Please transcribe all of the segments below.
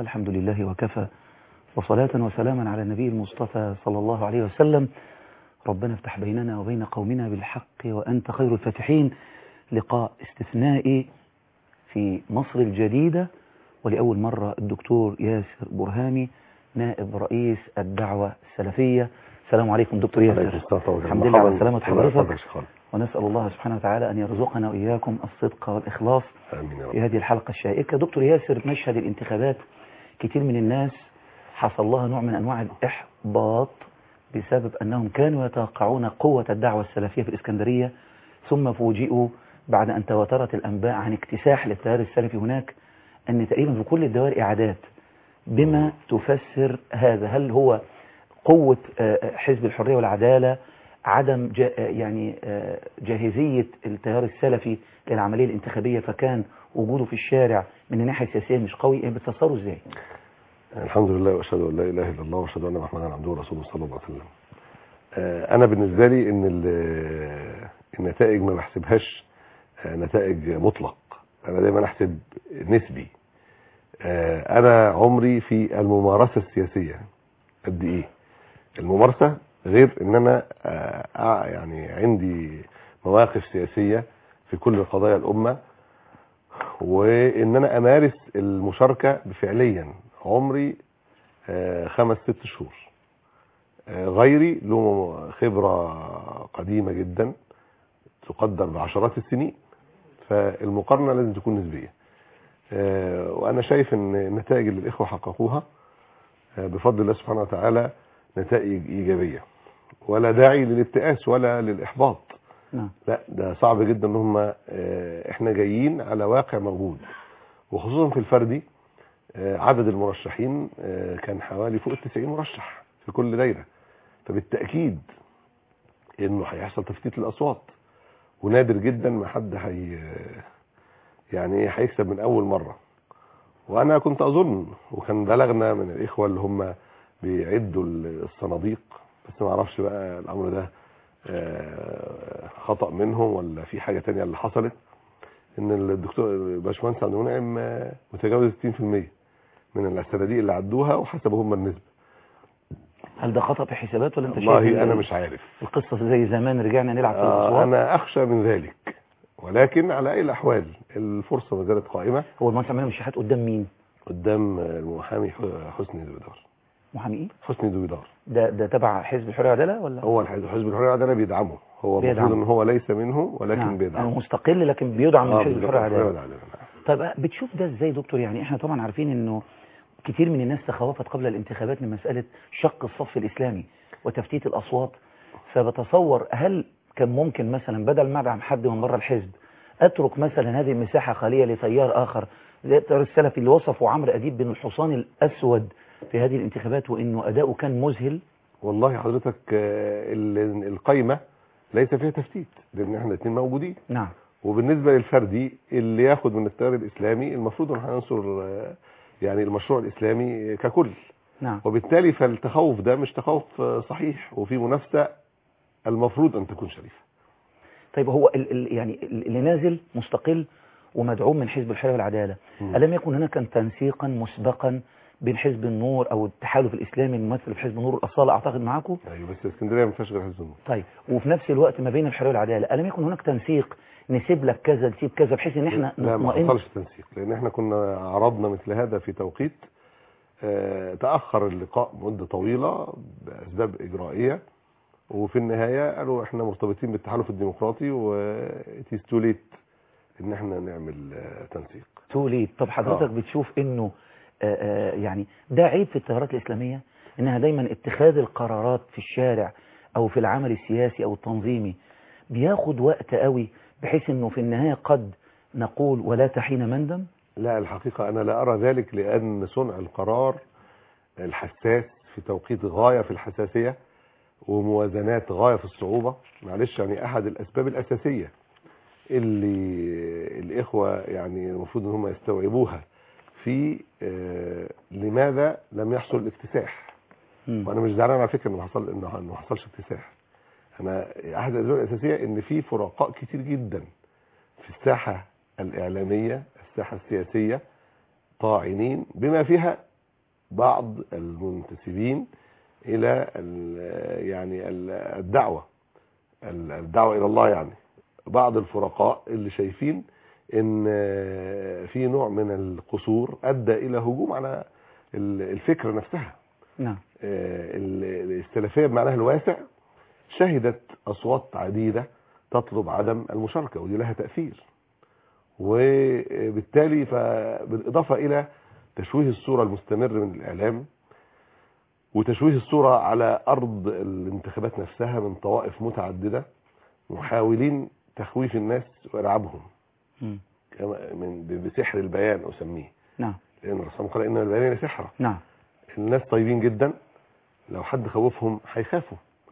الحمد لله وكفى وصلاة وسلاما على النبي المصطفى صلى الله عليه وسلم ربنا افتح بيننا وبين قومنا بالحق وأنت خير الفاتحين لقاء استثنائي في مصر الجديدة ولأول مرة الدكتور ياسر برهامي نائب رئيس الدعوة السلفية السلام عليكم دكتور ياسر الحمد لله على سلامة حضرتك ونسأل الله سبحانه وتعالى أن يرزقنا وإياكم الصدق والإخلاص آمين يا رب في هذه الحلقة الشائكة دكتور ياسر مشهد الانتخابات كتير من الناس حصل لها نوع من أنواع الإحباط بسبب أنهم كانوا يتوقعون قوة الدعوة السلفية في الإسكندرية ثم فوجئوا بعد أن تواترت الأنباء عن اكتساح للتيار السلفي هناك أن تقريبا في كل الدوائر إعادات بما تفسر هذا هل هو قوة آه، حزب الحرية والعدالة عدم جا يعني آه، جاهزية التيار السلفي للعملية الانتخابية فكان وجوده في الشارع من الناحية السياسية مش قوي يعني بتفسروا ازاي الحمد لله واشهد ان لا اله الا الله واشهد ان محمدا عبده ورسوله صلى الله عليه وسلم آه، انا بالنسبه لي ان ال- النتائج ما بحسبهاش آه، نتائج مطلق انا دايما احسب نسبي آه، انا عمري في الممارسه السياسيه قد ايه الممارسه غير ان انا آه، آه، يعني عندي مواقف سياسيه في كل قضايا الامه وان انا امارس المشاركه فعليا عمري آه، خمس ست شهور آه، غيري له خبره قديمه جدا تقدر بعشرات السنين فالمقارنه لازم تكون نسبيه آه، وانا شايف ان النتائج اللي الاخوه حققوها آه، بفضل الله سبحانه وتعالى نتائج ايجابيه ولا داعي للابتئاس ولا للاحباط نعم لا ده صعب جدا ان هم آه، احنا جايين على واقع موجود وخصوصا في الفردي آه، عدد المرشحين آه، كان حوالي فوق ال 90 مرشح في كل دايره فبالتاكيد انه هيحصل تفتيت الاصوات ونادر جدا ما حد هي يعني ايه هيكسب من اول مره وانا كنت اظن وكان بلغنا من الاخوه اللي هم بيعدوا الصناديق بس ما اعرفش بقى الامر ده آه، خطأ منهم ولا في حاجة تانية اللي حصلت ان الدكتور باشمهندس عبد المنعم آه، متجاوز 60% من الصناديق اللي عدوها وحسبوا هم النسبة هل ده خطأ في حسابات ولا انت شايف والله إن انا مش عارف القصة زي زمان رجعنا نلعب في آه، الأصوات انا اخشى من ذلك ولكن على اي الاحوال الفرصة ما زالت قائمة هو المهندس عمال مشيحات قدام مين قدام المحامي حسني دويدار محامي ايه حسني دويدار ده ده تبع حزب الحرية والعدالة ولا هو الحزب حزب الحرية والعدالة بيدعمه هو المفروض بيدعمه. ان هو ليس منه ولكن نعم. يعني بيدعمه مستقل لكن بيدعم من آه، حزب بالظبط، الحرية والعدالة والعدالة، نعم. طيب آه، بتشوف ده ازاي دكتور يعني احنا طبعا عارفين انه كتير من الناس تخوفت قبل الانتخابات من مسألة شق الصف الإسلامي وتفتيت الأصوات فبتصور هل كان ممكن مثلا بدل ما ادعم حد من بره الحزب اترك مثلا هذه المساحة خالية لتيار آخر زي التيار السلفي اللي وصفه عمرو أديب بين الحصان الأسود في هذه الانتخابات وإنه أداؤه كان مذهل والله حضرتك آه، ال- القايمة ليس فيها تفتيت لان احنا الاثنين موجودين نعم وبالنسبة للفردي اللي ياخد من التيار الاسلامي المفروض ان هننصر آه، يعني المشروع الاسلامي ككل نعم وبالتالي فالتخوف ده مش تخوف آه، صحيح وفي منافسة المفروض ان تكون شريفة طيب هو ال ال يعني ال- اللي نازل مستقل ومدعوم من حزب الحرية والعدالة مم. ألم يكن هناك تنسيقا مسبقا بين حزب النور أو التحالف الإسلامي الممثل في حزب النور الأصالة أعتقد معاكم ايوه بس اسكندريه ما فيهاش غير حزب النور طيب وفي نفس الوقت ما بين الحرية والعدالة ألم يكن هناك تنسيق نسيب لك كذا نسيب كذا بحيث ان احنا لا ما نطمئن حصلش تنسيق لان احنا كنا عرضنا مثل هذا في توقيت آه، تاخر اللقاء مده طويله باسباب اجرائيه وفي النهايه قالوا احنا مرتبطين بالتحالف الديمقراطي واتيز تو ليت ان احنا نعمل آه، تنسيق توليد طب حضرتك آه. بتشوف انه آه، آه، يعني ده عيب في التيارات الإسلامية انها دايما اتخاذ القرارات في الشارع او في العمل السياسي او التنظيمي بياخد وقت قوي بحيث انه في النهاية قد نقول ولا تحين مندم لا الحقيقه انا لا ارى ذلك لان صنع القرار الحساس في توقيت غايه في الحساسيه وموازنات غايه في الصعوبه معلش يعني احد الاسباب الاساسيه اللي الاخوه يعني المفروض ان هم يستوعبوها في آه، لماذا لم يحصل الاكتساح مم. وانا مش زعلان على فكره انه حصل انه ما حصلش اكتساح انا احد الاسباب الاساسيه ان في فرقاء كتير جدا في الساحه الاعلاميه الساحه السياسيه طاعنين بما فيها بعض المنتسبين الى ال- يعني ال- الدعوه ال- الدعوه الى الله يعني بعض الفرقاء اللي شايفين ان في نوع من القصور ادى الى هجوم على ال- الفكره نفسها نعم آه، ال- السلفيه بمعناها الواسع شهدت اصوات عديده تطلب عدم المشاركه ودي لها تاثير وبالتالي فبالاضافه الى تشويه الصوره المستمر من الاعلام وتشويه الصوره على ارض الانتخابات نفسها من طوائف متعدده محاولين تخويف الناس وارعابهم مم. كما من بسحر البيان اسميه نعم لان الرسول قال ان البيان لسحره نعم الناس طيبين جدا لو حد خوفهم هيخافوا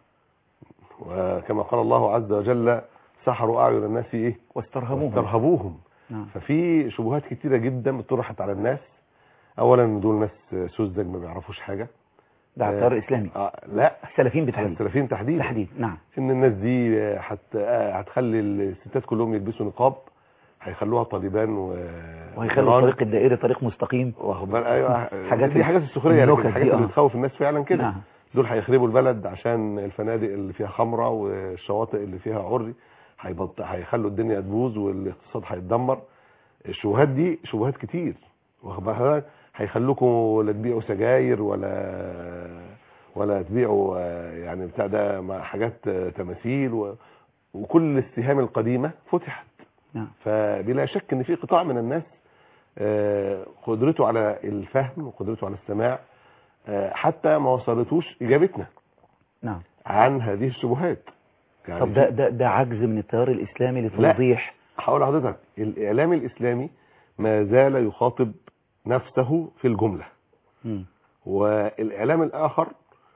وكما قال الله عز وجل سحروا اعين الناس ايه واسترهبوهم ترهبوهم نعم ففي شبهات كتيره جدا طرحت على الناس اولا دول ناس سذج ما بيعرفوش حاجه ده على التيار الاسلامي آه لا السلفيين على بالتحديد السلفيين تحديدا تحديد نعم ان الناس دي آه، هت آه، هتخلي الستات كلهم يلبسوا نقاب هيخلوها طالبان و وهيخلوا إيران. الطريق الدائري طريق مستقيم واخد بالك ايوه حاجات دي حاجات السخريه لكن النكت دي، الحاجات اللي آه. بتخوف الناس فعلا كده نعم دول هيخربوا البلد عشان الفنادق اللي فيها خمره والشواطئ اللي فيها عري هيبط هيخلوا الدنيا تبوظ والاقتصاد هيتدمر الشبهات دي شبهات كتير واخد بالك هيخلوكم لا تبيعوا سجاير ولا ولا تبيعوا آه، يعني بتاع ده مع حاجات آه، تماثيل و... وكل السهام القديمه فتحت نعم فبلا شك ان في قطاع من الناس آه، قدرته على الفهم وقدرته على السماع آه، حتى ما وصلتوش اجابتنا نعم عن هذه الشبهات يعني طب ده ده ده عجز من التيار الاسلامي لا. لتوضيح هقول لحضرتك الاعلام الاسلامي ما زال يخاطب نفسه في الجمله مم. والاعلام الاخر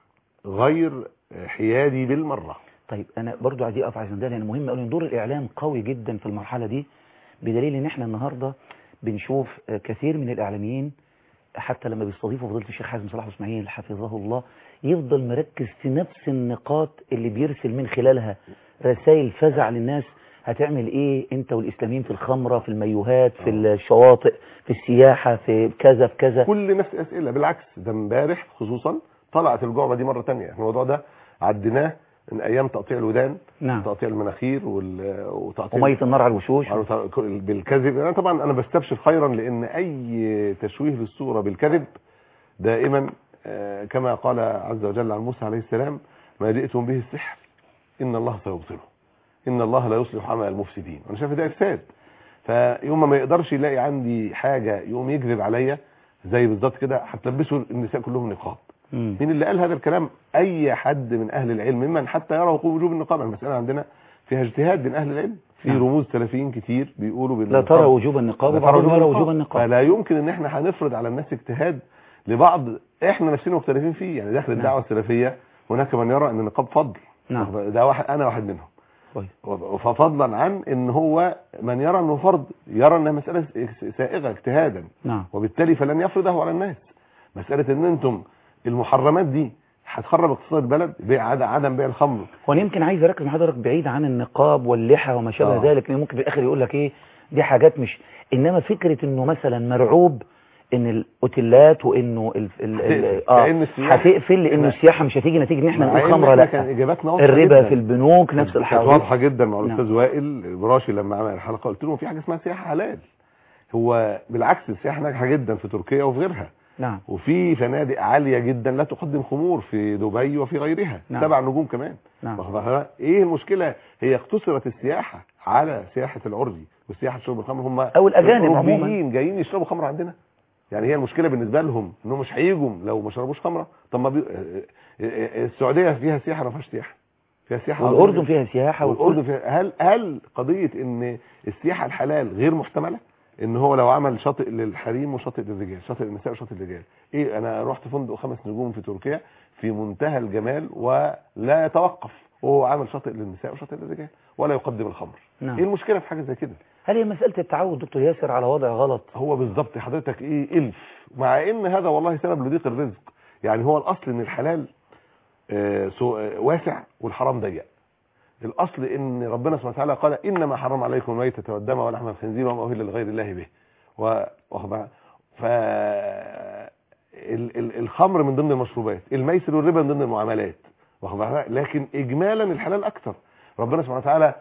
غير حيادي بالمره طيب انا برضو عايز اقف عشان ده لان مهم قوي دور الاعلام قوي جدا في المرحله دي بدليل ان احنا النهارده بنشوف آه، كثير من الاعلاميين حتى لما بيستضيفوا فضيله الشيخ حازم صلاح اسماعيل حفظه الله يفضل مركز في نفس النقاط اللي بيرسل من خلالها رسائل فزع للناس هتعمل ايه انت والاسلاميين في الخمره في الميوهات في آه. الشواطئ في السياحه في كذا في كذا كل نفس الاسئله بالعكس ده امبارح خصوصا طلعت الجعبه دي مره تانية الموضوع ده عديناه من ايام تقطيع الودان نعم تقطيع المناخير وال- وتقطيع وميه النار على الوشوش على- بالكذب انا طبعا انا بستبشر خيرا لان اي تشويه للصوره بالكذب دائما آه، كما قال عز وجل عن موسى عليه السلام ما جئتم به السحر ان الله سيبطله ان الله لا يصلح عمل المفسدين انا شايف ده افساد فيوم ما يقدرش يلاقي عندي حاجه يقوم يكذب عليا زي بالظبط كده هتلبسوا النساء كلهم نقاب مم. مين اللي قال هذا الكلام اي حد من اهل العلم ممن حتى يرى وقوع وجوب النقاب المساله عندنا فيها اجتهاد من اهل العلم في نعم. رموز سلفيين كتير بيقولوا لا بالنقاب ترى وجوب النقاب لا ترى وبعضهم يرى النقاب. وجوب النقاب فلا يمكن ان احنا هنفرض على الناس اجتهاد لبعض احنا نفسنا مختلفين فيه يعني داخل نعم. الدعوه السلفيه هناك من يرى ان النقاب فضل نعم ده واحد انا واحد منهم كويس ففضلا عن ان هو من يرى انه فرض يرى انها مساله سائغه اجتهادا نعم وبالتالي فلن يفرضه على الناس مساله ان انتم المحرمات دي هتخرب اقتصاد البلد بيع عد- عدم بيع الخمر وانا يمكن عايز اركز مع حضرتك بعيد عن النقاب واللحى وما شابه آه. ذلك لان ممكن في الاخر يقول لك ايه دي حاجات مش انما فكره انه مثلا مرعوب ان الاوتيلات وانه ال... ال... ال... كأن السياحة- هتقفل لانه لا. السياحه مش هتيجي نتيجه ان احنا مع نقول إن خمره إحنا كان لا اجاباتنا واضحه الربا جداً. في البنوك نفس كانت الحاجات واضحه جدا مع نعم. الاستاذ وائل براشي لما عمل الحلقه قلت لهم في حاجه اسمها سياحه حلال هو بالعكس السياحه ناجحه جدا في تركيا وفي غيرها نعم وفي فنادق عاليه جدا لا تقدم خمور في دبي وفي غيرها نعم. سبع نجوم كمان نعم واخد بالك؟ ايه المشكله هي اقتصرت السياحه على سياحه العري وسياحه شرب الخمر هم أو الأجانب عموماً. الأوروبيين جايين يشربوا خمر عندنا يعني هي المشكله بالنسبه لهم انهم مش هيجوا لو ما شربوش خمره طب ما بي... السعوديه فيها سياحه ولا ما فيهاش سياحه فيها سياحه والاردن فيها سياحه والاردن فيها هل هل قضيه ان السياحه الحلال غير محتمله ان هو لو عمل شاطئ للحريم وشاطئ للرجال شاطئ للنساء وشاطئ للرجال ايه انا رحت فندق خمس نجوم في تركيا في منتهى الجمال ولا يتوقف وهو عامل شاطئ للنساء وشاطئ للرجال ولا يقدم الخمر نعم. ايه المشكله في حاجه زي كده هل هي مساله التعود دكتور ياسر على وضع غلط هو بالظبط حضرتك ايه الف مع ان هذا والله سبب لضيق الرزق يعني هو الاصل ان الحلال آه، سو- آه، واسع والحرام ضيق الاصل ان ربنا سبحانه وتعالى قال انما حرم عليكم الميتة والدم ولحم الخنزير وما اهل لغير الله به و واخد بالك؟ ف ال- ال- الخمر من ضمن المشروبات الميسر والربا من ضمن المعاملات واخد بالك؟ لكن اجمالا الحلال اكتر ربنا سبحانه وتعالى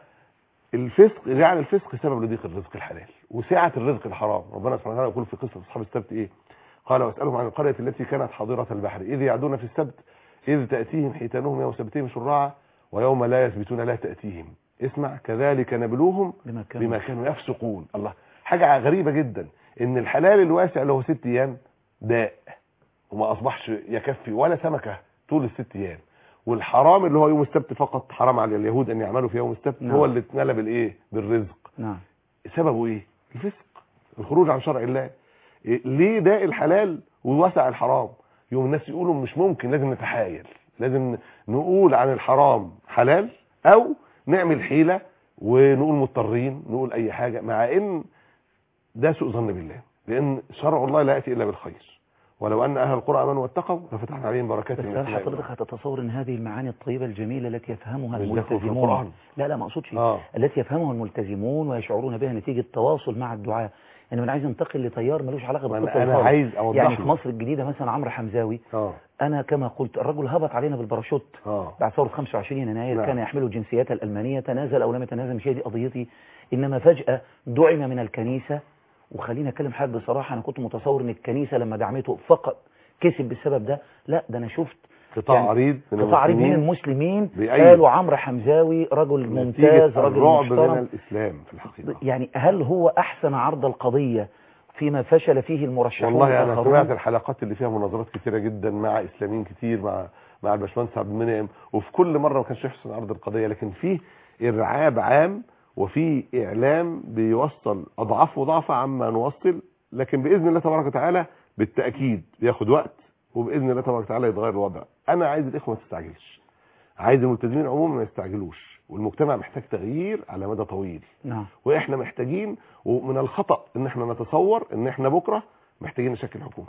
الفسق جعل الفسق سبب لضيق الرزق الحلال وسعه الرزق الحرام ربنا سبحانه وتعالى يقول في قصه اصحاب السبت ايه قال واسالهم عن القريه التي كانت حاضره البحر اذ يعدون في السبت اذ تاتيهم حيتانهم يوم سبتهم شرعا ويوم لا يثبتون لا تاتيهم اسمع كذلك نبلوهم بما كانوا بما كانوا يفسقون الله حاجه غريبه جدا ان الحلال الواسع اللي هو ست ايام داء وما اصبحش يكفي ولا سمكه طول الست ايام والحرام اللي هو يوم السبت فقط حرام على اليهود ان يعملوا في يوم السبت نعم. هو اللي اتنلى بالايه بالرزق نعم سببه ايه الفسق الخروج عن شرع الله إيه؟ ليه داء الحلال ووسع الحرام يوم الناس يقولوا مش ممكن لازم نتحايل لازم نقول عن الحرام حلال او نعمل حيلة ونقول مضطرين نقول اي حاجة مع ان ده سوء ظن بالله لان شرع الله لا ياتي الا بالخير ولو ان اهل القرى امنوا واتقوا لفتحنا عليهم بركات بس من هل السماء حضرتك هتتصور ان هذه المعاني الطيبة الجميلة التي يفهمها مش داخل في الملتزمون القرآن. لا لا ما اقصدش اه التي يفهمها الملتزمون ويشعرون بها نتيجة تواصل مع الدعاء يعني من عايز ينتقل لتيار ملوش علاقة ما بالخطة انا أنا خالص. عايز اوضح يعني في له. مصر الجديدة مثلا عمرو حمزاوي اه انا كما قلت الرجل هبط علينا بالباراشوت اه بعد ثورة 25 يناير نعم. كان يحمل الجنسيات الألمانية تنازل أو لم يتنازل مش هي دي قضيتي إنما فجأة دعم من الكنيسة وخليني أكلم حضرتك بصراحة أنا كنت متصور إن الكنيسة لما دعمته فقط كسب بالسبب ده لا ده أنا شفت قطاع يعني عريض من قطاع عريض من المسلمين المسلمين بأيد. قالوا عمرو حمزاوي رجل ممتاز نتيجة رجل الرعب من محترم الاسلام في الحقيقة يعني هل هو أحسن عرض القضية فيما فشل فيه المرشحون والله انا الآخرون؟ سمعت الحلقات اللي فيها مناظرات كتيره جدا مع اسلاميين كتير مع مع الباشمهندس عبد المنعم وفي كل مره ما كانش يحسن عرض القضيه لكن فيه ارعاب عام وفي اعلام بيوصل اضعاف وضعف عما نوصل لكن باذن الله تبارك وتعالى بالتاكيد بياخد وقت وباذن الله تبارك وتعالى يتغير الوضع انا عايز الاخوه ما تستعجلش عايز الملتزمين عموما ما يستعجلوش والمجتمع محتاج تغيير على مدى طويل نعم واحنا محتاجين ومن الخطا ان احنا نتصور ان احنا بكره محتاجين نشكل حكومه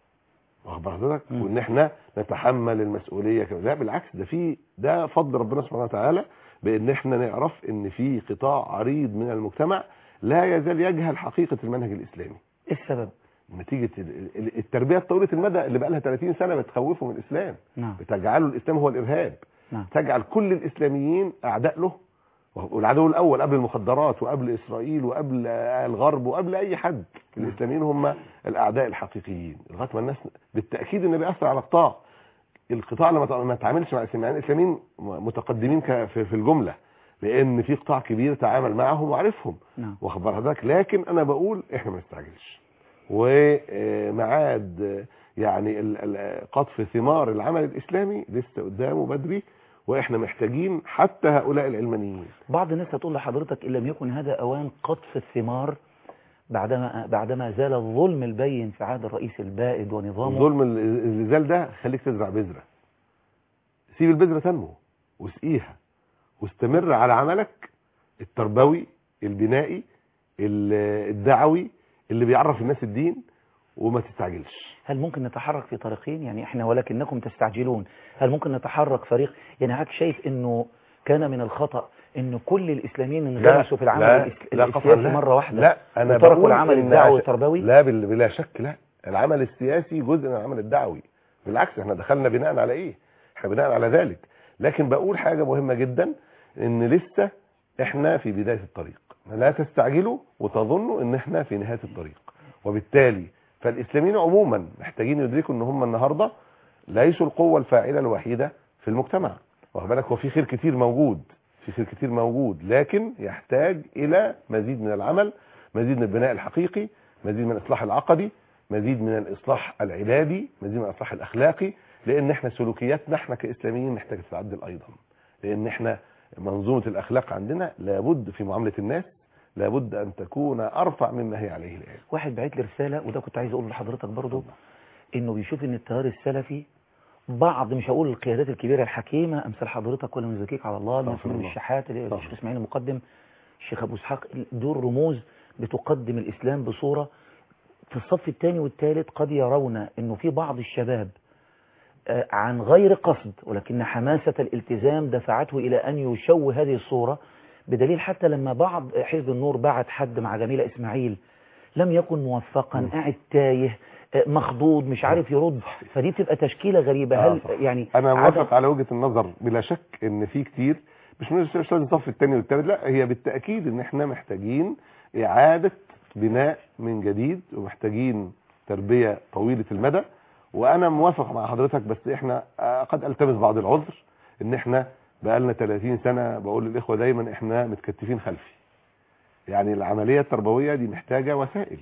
واخد بال حضرتك مم. وان احنا نتحمل المسؤوليه كده لا بالعكس ده في ده فضل ربنا سبحانه وتعالى بان احنا نعرف ان في قطاع عريض من المجتمع لا يزال يجهل حقيقه المنهج الاسلامي إيه السبب؟ نتيجه ال- ال- التربيه الطويله المدى اللي بقى لها 30 سنه بتخوفه من الاسلام نعم بتجعله الاسلام هو الارهاب نعم تجعل كل الاسلاميين اعداء له والعدو الاول قبل المخدرات وقبل اسرائيل وقبل الغرب وقبل اي حد الاسلاميين هم الاعداء الحقيقيين لغايه ما الناس بالتاكيد انه بيأثر على قطاع القطاع لما ما تعاملش مع الاسلاميين يعني الاسلاميين متقدمين ك- في في الجمله لان في قطاع كبير تعامل معهم وعرفهم نعم واخد بال حضرتك لكن انا بقول احنا ما نستعجلش وميعاد يعني ال- ال- قطف ثمار العمل الاسلامي لسه قدامه بدري واحنا محتاجين حتى هؤلاء العلمانيين بعض الناس هتقول لحضرتك إن لم يكن هذا أوان قطف الثمار بعدما بعدما زال الظلم البين في عهد الرئيس البائد ونظامه الظلم ال- الزلزال ده خليك تزرع بذره سيب البذره تنمو واسقيها واستمر على عملك التربوي البنائي ال- الدعوي اللي بيعرف الناس الدين وما تستعجلش هل ممكن نتحرك في طريقين يعني احنا ولكنكم تستعجلون هل ممكن نتحرك فريق يعني حضرتك شايف انه كان من الخطأ ان كل الاسلاميين انغمسوا في العمل لا الإس- لا قطعا السياسي لا. مرة واحدة لا انا وتركوا بقول العمل إن الدعوي عشان- والتربوي لا بال- بلا شك لا العمل السياسي جزء من العمل الدعوي بالعكس احنا دخلنا بناء على ايه احنا بناء على ذلك لكن بقول حاجة مهمة جدا ان لسه احنا في بداية الطريق لا تستعجلوا وتظنوا ان احنا في نهاية الطريق وبالتالي فالاسلاميين عموما محتاجين يدركوا ان هم النهاردة ليسوا القوة الفاعلة الوحيدة في المجتمع واخد بالك هو في خير كتير موجود في خير كتير موجود لكن يحتاج الى مزيد من العمل مزيد من البناء الحقيقي مزيد من الاصلاح العقدي مزيد من الاصلاح العبادي مزيد من الاصلاح الاخلاقي لان احنا سلوكياتنا احنا كاسلاميين محتاجه تتعدل ايضا لان احنا منظومه الاخلاق عندنا لابد في معامله الناس لابد ان تكون ارفع مما هي عليه الان واحد بعت لي رسالة وده كنت عايز اقول لحضرتك برضو انه بيشوف ان التيار السلفي بعض مش هقول القيادات الكبيرة الحكيمة امثال حضرتك ولا نزكيك على الله استغفر المسلمين الله. الشحات الشيخ استغفر. اسماعيل المقدم الشيخ ابو اسحاق دول رموز بتقدم الاسلام بصورة في الصف الثاني والثالث قد يرون انه في بعض الشباب آه، عن غير قصد ولكن حماسة الالتزام دفعته إلى أن يشوه هذه الصورة بدليل حتى لما بعض حزب النور بعت حد مع جميلة إسماعيل لم يكن موفقا م. قاعد تايه آه، مخضوض مش عارف يرد فدي بتبقى تشكيله غريبه آه، هل صح. يعني انا عدم- موافق على وجهه النظر بلا شك ان في كتير مش مش مش لازم الصف الثاني والثالث لا هي بالتاكيد ان احنا محتاجين اعاده بناء من جديد ومحتاجين تربيه طويله المدى وانا موافق مع حضرتك بس احنا آه، قد التمس بعض العذر ان احنا بقالنا 30 سنه بقول للاخوه دايما احنا متكتفين خلفي يعني العمليه التربويه دي محتاجه وسائل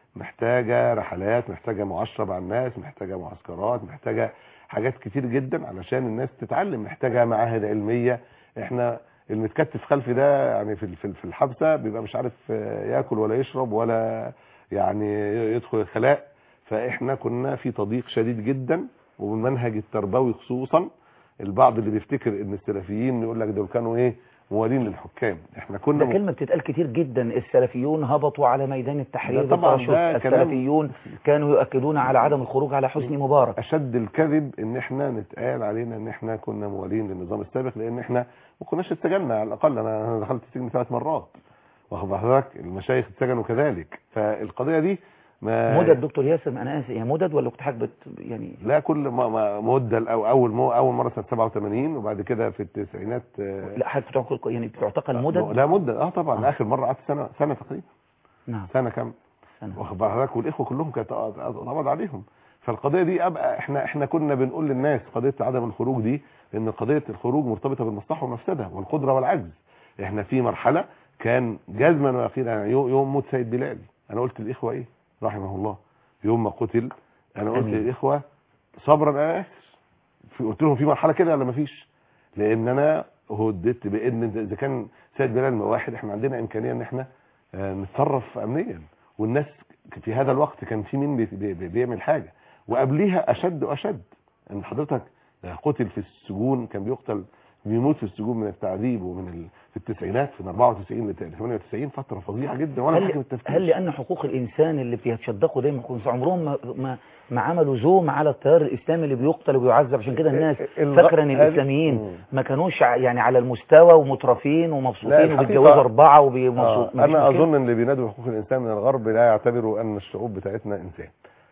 محتاجه رحلات محتاجه معشره مع الناس محتاجه معسكرات محتاجه حاجات كتير جدا علشان الناس تتعلم محتاجه معاهد علميه احنا المتكتف خلفي ده يعني في في في الحبسه بيبقى مش عارف آه، ياكل ولا يشرب ولا يعني يدخل الخلاء فاحنا كنا في تضييق شديد جدا والمنهج التربوي خصوصا البعض اللي بيفتكر ان السلفيين يقول لك دول كانوا ايه موالين للحكام احنا كنا ده كلمة بتتقال كتير جدا السلفيون هبطوا على ميدان التحرير ده طبعاً بالباراشوت. ده كلام- السلفيون كانوا يؤكدون على عدم الخروج على حسني مبارك اشد الكذب ان احنا نتقال علينا ان احنا كنا موالين للنظام السابق لان احنا ما كناش اتسجلنا على الاقل انا أنا دخلت السجن ثلاث مرات واخد بال حضرتك المشايخ اتسجنوا كذلك فالقضيه دي ما مدد دكتور ياسر انا اسف يا مدد ولا كنت حضرتك بت يعني لا كل ما ما مده او اول مو اول مره سنه 87 وبعد كده في التسعينات آه، لا حضرتك بتعتقل يعني بتعتقل مدد لا مده اه طبعا آه. اخر مره قعدت سنه سنه تقريبا نعم سنه كام سنة. واخد بال حضرتك والاخوه كلهم كانت اتقبض عليهم فالقضيه دي ابقى احنا احنا كنا بنقول للناس قضيه عدم الخروج دي لان قضيه الخروج مرتبطه بالمصلحه والمفسده والقدره والعجز احنا في مرحله كان جزما واخيرا يعني يوم, يوم موت سيد بلال انا قلت للاخوه ايه رحمه الله يوم ما قتل انا قلت أمين. للاخوه صبرا انا اسف في قلت لهم في مرحله كده ولا مفيش لان انا هددت بان اذا كان سيد بلال واحد احنا عندنا امكانيه ان احنا آه، نتصرف امنيا والناس في هذا الوقت كان في مين بي- بي- بي- بيعمل حاجه وقبليها اشد واشد ان حضرتك قتل في السجون كان بيقتل بيموت في السجون من التعذيب ومن ال... في التسعينات من 94 ل 98 فتره فظيعه جدا ولا حاجه هل, التفكير هل لان حقوق الانسان اللي بيتشدقوا دايما حقوق الإنسان عمرهم ما, ما, ما عملوا زوم على التيار الاسلامي اللي بيقتل وبيعذب عشان كده الناس الغ- فاكره ان هذه- الاسلاميين مم. ما كانوش ع- يعني على المستوى ومترفين لا، ومبسوطين الحقيقة- وبيتجوزوا اربعه آه ومبسوطين انا اظن ان اللي بينادوا بحقوق الانسان من الغرب لا يعتبروا ان الشعوب بتاعتنا انسان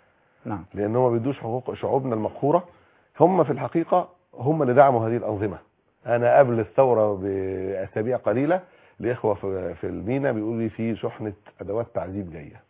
نعم لان هم ما بيدوش حقوق شعوبنا المقهوره هم في الحقيقه هم اللي دعموا هذه الانظمه انا قبل الثوره باسابيع قليله الاخوه في في المينا بيقولوا لي في شحنه ادوات تعذيب جايه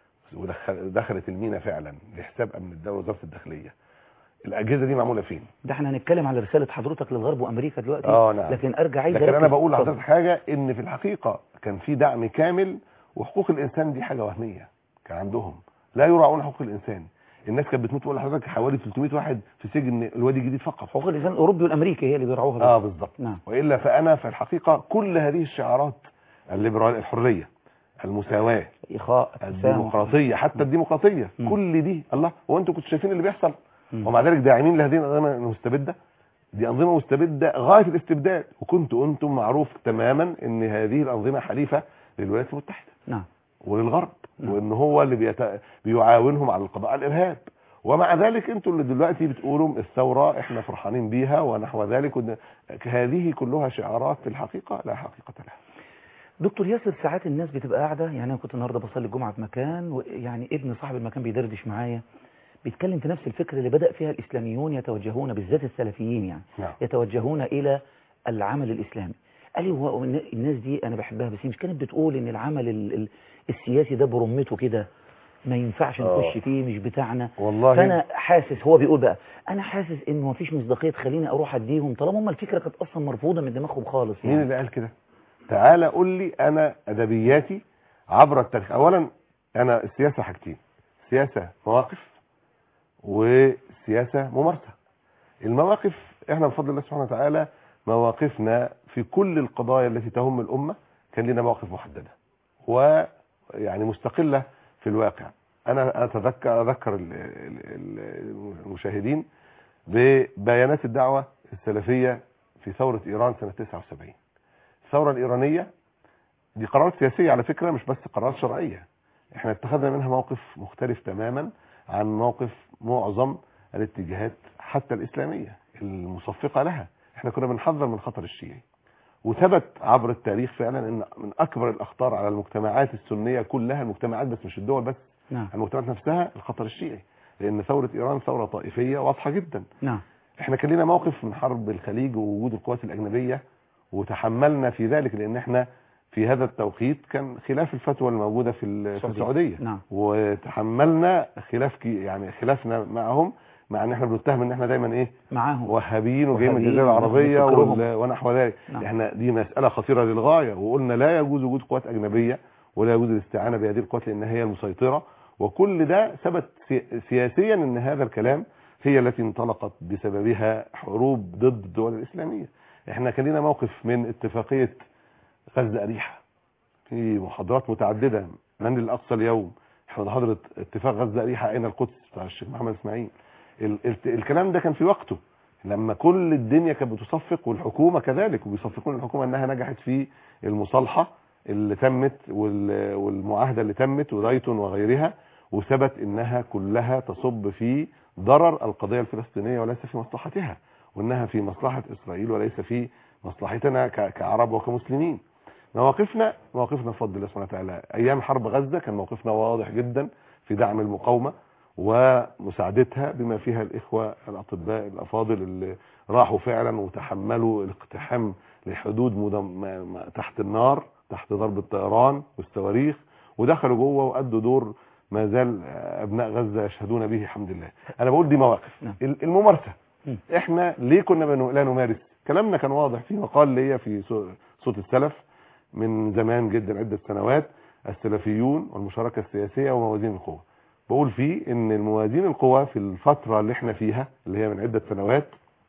ودخل دخلت المينا فعلا لحساب امن الدوله وزاره الداخليه الاجهزه دي معموله فين ده احنا هنتكلم على رساله حضرتك للغرب وامريكا دلوقتي اه نعم لكن ارجع عايز لكن أركز- انا بقول اتفضل. لحضرتك حاجه ان في الحقيقه كان في دعم كامل وحقوق الانسان دي حاجه وهميه كان عندهم لا يراعون حقوق الانسان الناس كانت بتموت ولا حضرتك حوالي 300 واحد في سجن الوادي الجديد فقط حقوق الانسان الاوروبي والامريكي هي اللي بيرعوها اه بس. بالظبط نعم والا فانا في الحقيقه كل هذه الشعارات الليبرال الحريه المساواه اخاء التسامح الديمقراطيه حتى الديمقراطيه مم. كل دي الله هو انتوا كنتوا شايفين اللي بيحصل مم. ومع ذلك داعمين لهذه الانظمه المستبده دي انظمه مستبده غايه الاستبداد وكنتوا انتم معروف تماما ان هذه الانظمه حليفه للولايات المتحده نعم وللغرب نعم. وان هو اللي بيت... بيعاونهم على القضاء على الارهاب ومع ذلك انتوا اللي دلوقتي بتقولوا الثوره احنا فرحانين بيها ونحو ذلك ود... هذه كلها شعارات في الحقيقه لا حقيقه لها دكتور ياسر ساعات الناس بتبقى قاعده يعني انا كنت النهارده بصلي الجمعه في مكان ويعني ابن صاحب المكان بيدردش معايا بيتكلم في نفس الفكره اللي بدا فيها الاسلاميون يتوجهون بالذات السلفيين يعني نعم يتوجهون الى العمل الاسلامي قال لي هو الناس دي انا بحبها بس هي مش كانت بتقول ان العمل ال- ال- السياسي ده برمته كده ما ينفعش آه. نخش فيه مش بتاعنا والله فانا حاسس هو بيقول بقى انا حاسس انه مفيش مصداقيه تخليني اروح اديهم طالما هم الفكره كانت اصلا مرفوضه من دماغهم خالص مين يعني اللي قال كده تعالى قول لي انا ادبياتي عبر التاريخ اولا انا السياسه حاجتين سياسه مواقف وسياسه ممارسه المواقف احنا بفضل الله سبحانه وتعالى مواقفنا في كل القضايا التي تهم الامه كان لنا مواقف محدده ويعني مستقله في الواقع انا اتذكر اذكر ال- ال- ال- المشاهدين ببيانات الدعوه السلفيه في ثوره ايران سنه 79 الثوره الايرانيه دي قرارات سياسيه على فكره مش بس قرارات شرعيه احنا اتخذنا منها موقف مختلف تماما عن موقف معظم الاتجاهات حتى الاسلاميه المصفقه لها احنا كنا بنحذر من خطر الشيعي وثبت عبر التاريخ فعلا ان من اكبر الاخطار على المجتمعات السنيه كلها المجتمعات بس مش الدول بس نعم المجتمعات نفسها الخطر الشيعي لان ثوره ايران ثوره طائفيه واضحه جدا نعم احنا كان لنا موقف من حرب الخليج ووجود القوات الاجنبيه وتحملنا في ذلك لان احنا في هذا التوقيت كان خلاف الفتوى الموجوده في ال- في السعودية. السعوديه نعم وتحملنا خلاف كي- يعني خلافنا معهم مع ان احنا بنتهم ان احنا دايما ايه معاهم وهابيين وجايين من وهابيين الجزيره العربيه وناخد وال- ونحو ذلك نعم. احنا دي مساله خطيره للغايه وقلنا لا يجوز وجود قوات اجنبيه ولا يجوز الاستعانه بهذه القوات لان هي المسيطره وكل ده ثبت سي- سياسيا ان هذا الكلام هي التي انطلقت بسببها حروب ضد الدول الاسلاميه احنا كان لنا موقف من اتفاقيه غزه اريحه في محاضرات متعدده من الاقصى اليوم احنا محاضره اتفاق غزه اريحه اين القدس بتاع الشيخ محمد اسماعيل ال ال الكلام ده كان في وقته لما كل الدنيا كانت بتصفق والحكومه كذلك وبيصفقون الحكومه انها نجحت في المصالحه اللي تمت وال- والمعاهده اللي تمت ودايتون وغيرها وثبت انها كلها تصب في ضرر القضيه الفلسطينيه وليس في مصلحتها وانها في مصلحه اسرائيل وليس في مصلحتنا ك- كعرب وكمسلمين مواقفنا مواقفنا بفضل الله سبحانه وتعالى ايام حرب غزه كان موقفنا واضح جدا في دعم المقاومه ومساعدتها بما فيها الاخوه الاطباء الافاضل اللي راحوا فعلا وتحملوا الاقتحام لحدود مدم... ما- ما- تحت النار تحت ضرب الطيران والصواريخ ودخلوا جوه وادوا دور ما زال ابناء غزه يشهدون به الحمد لله انا بقول دي مواقف نعم. ال- الممارسه م. احنا ليه كنا بنو- لا نمارس كلامنا كان واضح في مقال ليا في صو- صوت السلف من زمان جدا عدة سنوات السلفيون والمشاركة السياسية وموازين القوى بقول فيه ان الموازين القوى في الفترة اللي احنا فيها اللي هي من عدة سنوات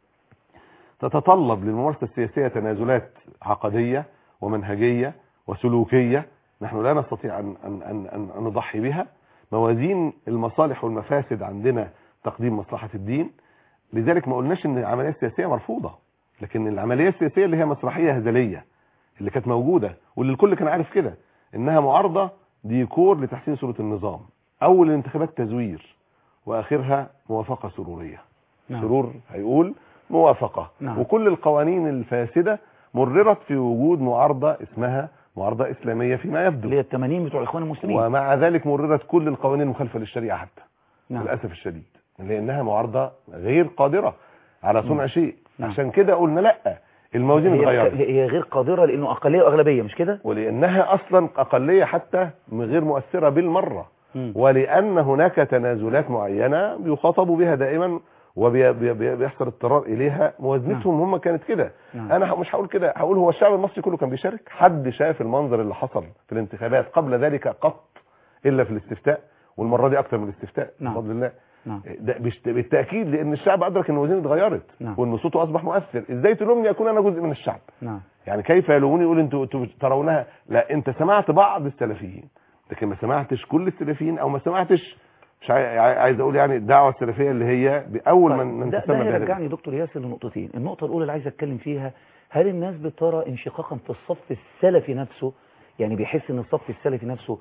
تتطلب للممارسة السياسية تنازلات عقدية ومنهجية وسلوكية نحن لا نستطيع أن, أن, أن, أن, أن نضحي بها موازين المصالح والمفاسد عندنا تقديم مصلحة الدين لذلك ما قلناش ان العملية السياسية مرفوضة لكن العملية السياسية اللي هي مسرحية هزلية اللي كانت موجودة واللي الكل كان عارف كده انها معارضة ديكور لتحسين صورة النظام اول الانتخابات تزوير واخرها موافقة سرورية نعم. سرور هيقول موافقة نعم. وكل القوانين الفاسدة مررت في وجود معارضة اسمها معارضة اسلامية فيما يبدو اللي هي التمانين بتوع الاخوان المسلمين ومع ذلك مررت كل القوانين المخالفة للشريعة حتى نعم للاسف الشديد لانها معارضه غير قادره على صنع شيء نعم. عشان كده قلنا لا الموازين هي, اتغيرت هي غير قادرة لانه اقلية واغلبية مش كده ولانها اصلا اقليه حتى غير مؤثره بالمره مم. ولان هناك تنازلات معينه بيخاطبوا بها دائما وبيحصل اضطرار اليها موازنتهم هم كانت كده نعم. انا مش هقول كده هقول هو الشعب المصري كله كان بيشارك حد شاف المنظر اللي حصل في الانتخابات قبل ذلك قط الا في الاستفتاء والمره دي اكتر من الاستفتاء نعم. بفضل الله نعم ده بالت- بالتاكيد لان الشعب ادرك ان الوزن اتغيرت نعم. وان صوته اصبح مؤثر ازاي تلومني اكون انا جزء من الشعب نعم يعني كيف يلوموني يقول انتوا انتوا ترونها لا انت سمعت بعض السلفيين لكن ما سمعتش كل السلفيين او ما سمعتش مش عاي- عاي- عايز اقول يعني الدعوه السلفيه اللي هي باول طيب، من من ده, تسمى ده بهذا يرجعني دكتور ياسر لنقطتين النقطة الأولى اللي عايز أتكلم فيها هل الناس بترى انشقاقا في الصف السلفي نفسه يعني بيحس إن الصف السلفي نفسه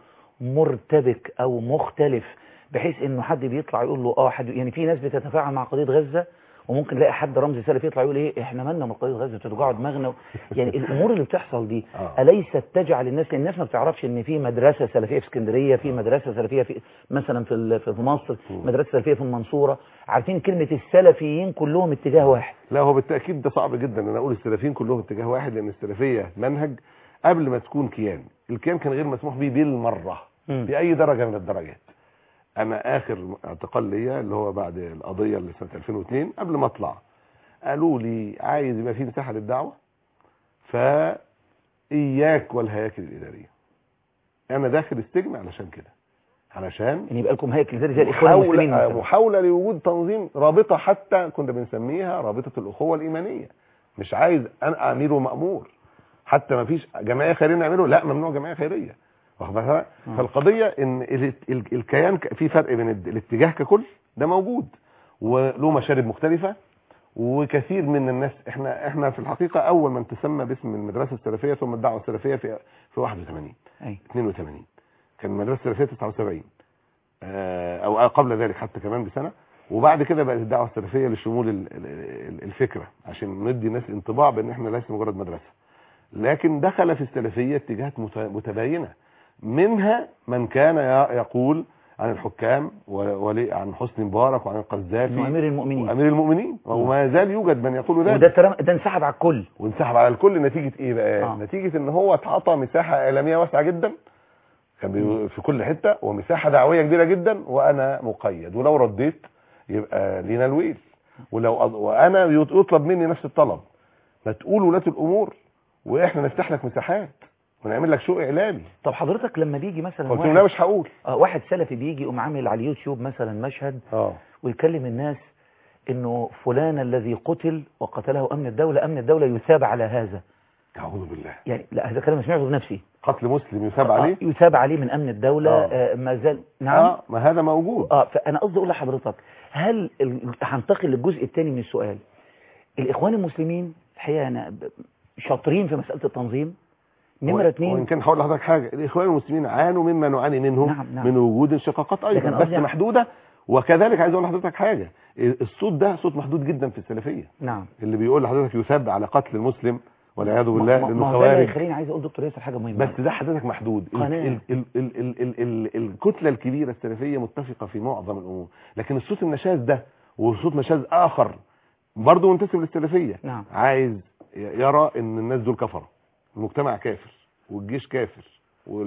مرتبك أو مختلف بحيث إنه حد بيطلع يقول له آه حد يعني في ناس بتتفاعل مع قضية غزة وممكن نلاقي حد رمز سلفي يطلع يقول ايه احنا مالنا من قضيه غزه بتوجعوا دماغنا يعني الامور اللي بتحصل دي آه. اليست تجعل الناس لان الناس ما بتعرفش ان في مدرسه سلفيه في اسكندريه في مدرسه سلفيه في مثلا في ال- في مصر مم. مدرسه سلفيه في المنصوره عارفين كلمه السلفيين كلهم اتجاه واحد لا هو بالتاكيد ده صعب جدا ان انا اقول السلفيين كلهم اتجاه واحد لان السلفيه منهج قبل ما تكون كيان الكيان كان غير مسموح به بالمره مم. باي درجه من الدرجات انا اخر اعتقال ليا اللي هو بعد القضيه اللي سنه 2002 قبل ما اطلع قالوا لي عايز يبقى في مساحه للدعوه فاياك والهياكل الاداريه انا داخل السجن علشان كده علشان ان يبقى لكم هيكل زي زي الاخوان المسلمين محاولة, مثلا محاولة لوجود تنظيم رابطة حتى كنا بنسميها رابطة الأخوة الإيمانية مش عايز أنا أمير ومأمور حتى ما فيش جمعية خيرية نعمله لا ممنوع جمعية خيرية واخد بالك؟ آه. فالقضية إن ال- ال- الكيان ك- في فرق بين ال- الاتجاه ككل ده موجود وله مشارب مختلفة وكثير من الناس احنا احنا في الحقيقة أول من تسمى باسم المدرسة السلفية ثم الدعوة السلفية في في 81 أي. 82 كان المدرسه السلفيه 79 آه، او قبل ذلك حتى كمان بسنه وبعد كده بقت الدعوه السلفيه لشمول ال- ال- ال- الفكره عشان ندي الناس انطباع بان احنا ليس مجرد مدرسه لكن دخل في السلفيه اتجاهات مت- متباينه منها من كان ي- يقول عن الحكام و- ولي عن حسني مبارك وعن انه القذافي امير المؤمنين وامير المؤمنين وما زال يوجد من يقول ذلك وده ترم... ده انسحب على الكل وانسحب على الكل نتيجة ايه بقى آه. آه. نتيجة ان هو اتعطى مساحة اعلامية واسعة جدا كان بي- في كل حتة ومساحة دعوية كبيرة جدا وانا مقيد ولو رديت يبقى لينا الويل ولو أض... وانا يط- يطلب مني نفس الطلب ما تقول ولاة الامور واحنا نفتح لك مساحات ونعمل لك شو اعلامي طب حضرتك لما بيجي مثلا قلت له لا واحد, مش هقول آه واحد سلفي بيجي يقوم عامل على اليوتيوب مثلا مشهد اه ويكلم الناس انه فلان الذي قتل وقتله امن الدولة امن الدولة يثاب على هذا اعوذ بالله يعني لا هذا كلام سمعته بنفسي قتل مسلم يثاب عليه آه يثاب عليه من امن الدولة آه. آه ما زال نعم اه ما هذا موجود اه فانا قصدي اقول لحضرتك هل ال- هنتقل للجزء الثاني من السؤال الاخوان المسلمين الحقيقه انا ب- شاطرين في مساله التنظيم نمره وان اثنين كان هقول لحضرتك حاجه الاخوان المسلمين عانوا مما نعاني منه نعم، نعم. من وجود انشقاقات لكن ايضا بس قصدي- محدوده وكذلك عايز اقول لحضرتك حاجه الصوت ده صوت محدود جدا في السلفيه نعم اللي بيقول لحضرتك يثاب على قتل المسلم والعياذ ما- بالله ما- لانه ما هو ده اللي خوارج يخليني عايز اقول دكتور ياسر حاجه مهمه بس ده حضرتك محدود ال- قناة. ال- ال- ال- ال- ال- ال- الكتله الكبيره السلفيه متفقه في معظم الامور لكن الصوت النشاز ده وصوت نشاز اخر برضه منتسب للسلفيه نعم. عايز ي- يرى ان الناس دول كفره المجتمع كافر والجيش كافر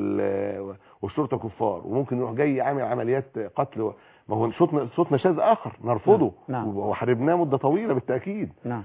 وال- والشرطه كفار وممكن يروح جاي عامل عمليات قتل و- ما هو صوت صوت نشاز اخر نرفضه نعم. نعم. وحاربناه مده طويله بالتاكيد نعم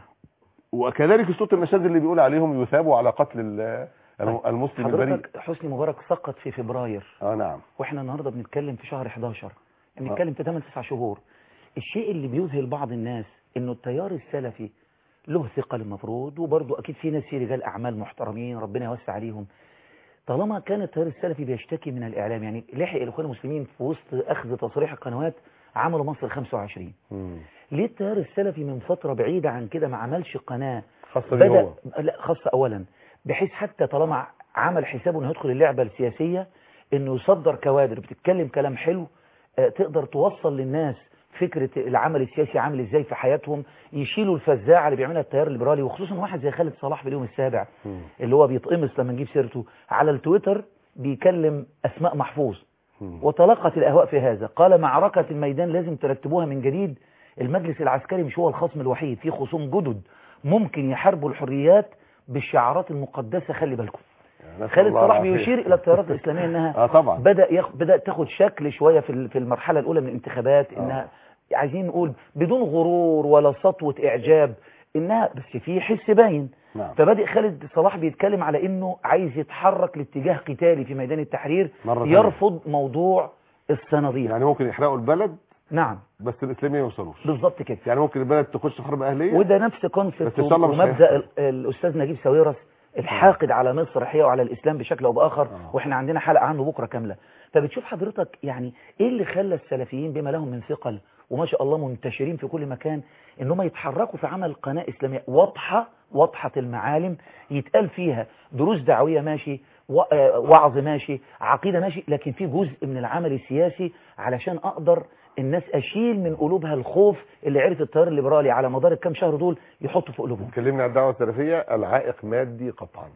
وكذلك الصوت النشاز اللي بيقول عليهم يثابوا على قتل ال- الم- المسلم البريء حضرتك حسني مبارك سقط في فبراير اه نعم واحنا النهارده بنتكلم في شهر 11 بنتكلم في 8 9 شهور الشيء اللي بيذهل بعض الناس انه التيار السلفي له ثقل المفروض وبرضه اكيد في ناس في رجال اعمال محترمين ربنا يوسع عليهم طالما كان التيار السلفي بيشتكي من الاعلام يعني لحق الاخوان المسلمين في وسط اخذ تصريح القنوات عملوا مصر 25 مم. ليه التيار السلفي من فتره بعيده عن كده ما عملش قناه خاصه بيه بدأ هو لا خاصة أولا بحيث حتى طالما عمل حسابه انه يدخل اللعبة السياسية انه يصدر كوادر بتتكلم كلام حلو آه، تقدر توصل للناس فكرة العمل السياسي عامل ازاي في حياتهم يشيلوا الفزاعة اللي بيعملها التيار الليبرالي وخصوصا واحد زي خالد صلاح في اليوم السابع مم. اللي هو بيتقمص لما نجيب سيرته على التويتر بيكلم أسماء محفوظ مم. وتلقت الأهواء في هذا قال معركة الميدان لازم ترتبوها من جديد المجلس العسكري مش هو الخصم الوحيد في خصوم جدد ممكن يحاربوا الحريات بالشعارات المقدسة خلي بالكم نسأل خالد الله صلاح العافية. بيشير إلى التيارات الإسلامية إنها اه طبعا بدأ يخ... بدأ تاخد شكل شوية في ال- في المرحلة الأولى من الانتخابات إنها عايزين نقول بدون غرور ولا سطوة إعجاب إنها بس في حس باين نعم فبدأ خالد صلاح بيتكلم على إنه عايز يتحرك لاتجاه قتالي في ميدان التحرير مرة ثانية. يرفض موضوع الصناديق يعني ممكن يحرقوا البلد نعم بس الاسلاميه ما يوصلوش بالظبط كده يعني ممكن البلد تخش حرب اهليه وده نفس كونسبت بس إن شاء الله مش ومبدا هيحصل. ال- الاستاذ نجيب ساويرس الحاقد على مصر الحقيقه وعلى الاسلام بشكل او باخر آه. واحنا عندنا حلقه عنه بكره كامله فبتشوف حضرتك يعني ايه اللي خلى السلفيين بما لهم من ثقل وما شاء الله منتشرين في كل مكان ان هم يتحركوا في عمل قناه اسلاميه واضحه واضحه المعالم يتقال فيها دروس دعويه ماشي و- آه، وعظ ماشي عقيده ماشي لكن في جزء من العمل السياسي علشان اقدر الناس اشيل من قلوبها الخوف اللي عرف التيار الليبرالي على مدار الكام شهر دول يحطوا في قلوبهم اتكلمنا عن الدعوه السلفيه العائق مادي قطعا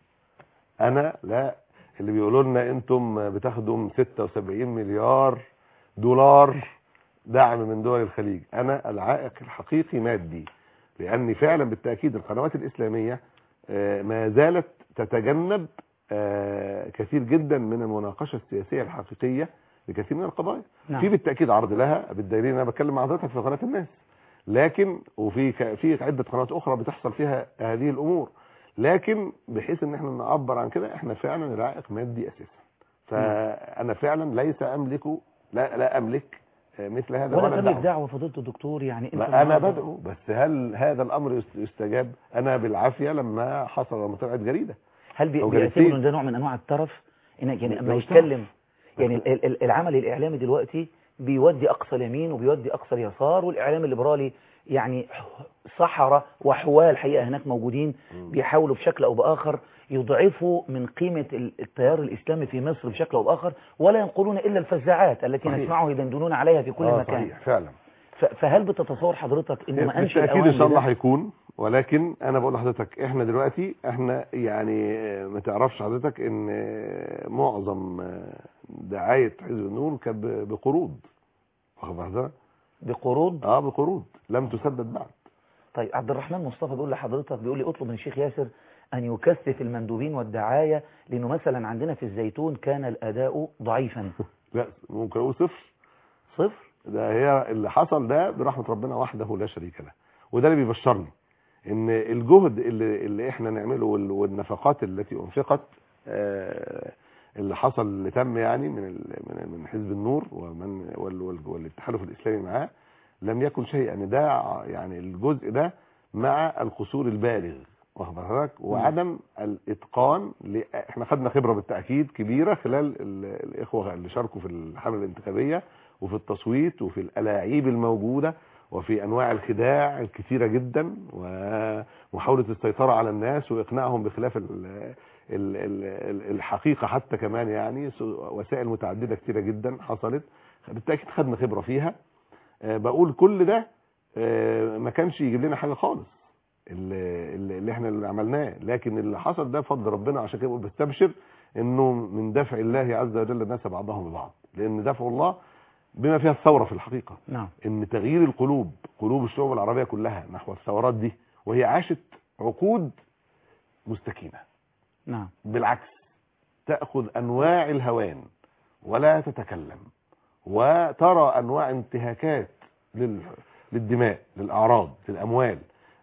انا لا اللي بيقولوا لنا انتم بتاخدوا 76 مليار دولار دعم من دول الخليج انا العائق الحقيقي مادي لاني فعلا بالتاكيد القنوات الاسلاميه آه، ما زالت تتجنب آه، كثير جدا من المناقشه السياسيه الحقيقيه لكثير من القضايا نعم. في بالتاكيد عرض لها بالدليل انا بتكلم مع حضرتك في قناه الناس لكن وفي ك- في عده قنوات اخرى بتحصل فيها هذه الامور لكن بحيث ان احنا نعبر عن كده احنا فعلا العائق مادي اساسا فانا فعلا ليس املك لا لا املك آه، مثل هذا ولا ولا تملك الدعوة. دعوه فضيله الدكتور يعني انت ما انا النهاردة- بدعو بس هل هذا الامر يست- يستجاب انا بالعافيه لما حصل لما طلعت جريده هل بي- أو بيعتبروا جلسين. ان ده نوع من انواع الترف إن يعني ده اما مش يتكلم يعني ال- ال- العمل الاعلامي دلوقتي بيودي اقصى اليمين وبيودي اقصى اليسار والاعلام الليبرالي يعني صحراء وحوال الحقيقه هناك موجودين بيحاولوا بشكل او باخر يضعفوا من قيمه ال- التيار الاسلامي في مصر بشكل او باخر ولا ينقلون الا الفزاعات التي صحيح. نسمعه يدندنون عليها في كل آه مكان صحيح فعلا ف- فهل بتتصور حضرتك انه ما انش بالتاكيد الاوان ان شاء الله لده؟ هيكون ولكن انا بقول لحضرتك احنا دلوقتي احنا يعني آه، ما تعرفش حضرتك ان آه، معظم آه، دعايه حزب النور كانت ب- بقروض واخد بالك بقروض اه بقروض لم تسدد بعد طيب عبد الرحمن مصطفى بيقول لحضرتك بيقول لي اطلب من الشيخ ياسر ان يكثف المندوبين والدعايه لانه مثلا عندنا في الزيتون كان الاداء ضعيفا لا ممكن اقول صفر صفر ده هي اللي حصل ده برحمه ربنا وحده لا شريك له وده اللي بيبشرني ان الجهد اللي, اللي احنا نعمله وال- والنفقات التي انفقت آه، اللي حصل اللي تم يعني من ال- من من حزب النور ومن وال- وال- والتحالف الاسلامي معاه لم يكن شيء يعني ده ع- يعني الجزء ده مع القصور البالغ واخد بالك وعدم الاتقان ل- احنا خدنا خبره بالتاكيد كبيره خلال ال- الاخوه اللي شاركوا في الحمله الانتخابيه وفي التصويت وفي الالاعيب الموجوده وفي انواع الخداع الكثيره جدا ومحاوله السيطره على الناس واقناعهم بخلاف ال ال ال ال الحقيقه حتى كمان يعني سو- وسائل متعدده كثيره جدا حصلت بالتاكيد خدنا خبره فيها آه، بقول كل ده آه، ما كانش يجيب لنا حاجه خالص اللي, اللي اللي احنا اللي عملناه لكن اللي حصل ده فضل ربنا عشان كده بقول بستبشر انه من دفع الله عز وجل الناس بعضهم ببعض لان دفع الله بما فيها الثوره في الحقيقه نعم ان تغيير القلوب قلوب الشعوب العربيه كلها نحو الثورات دي وهي عاشت عقود مستكينه نعم بالعكس تاخذ انواع الهوان ولا تتكلم وترى انواع انتهاكات لل- للدماء للاعراض للاموال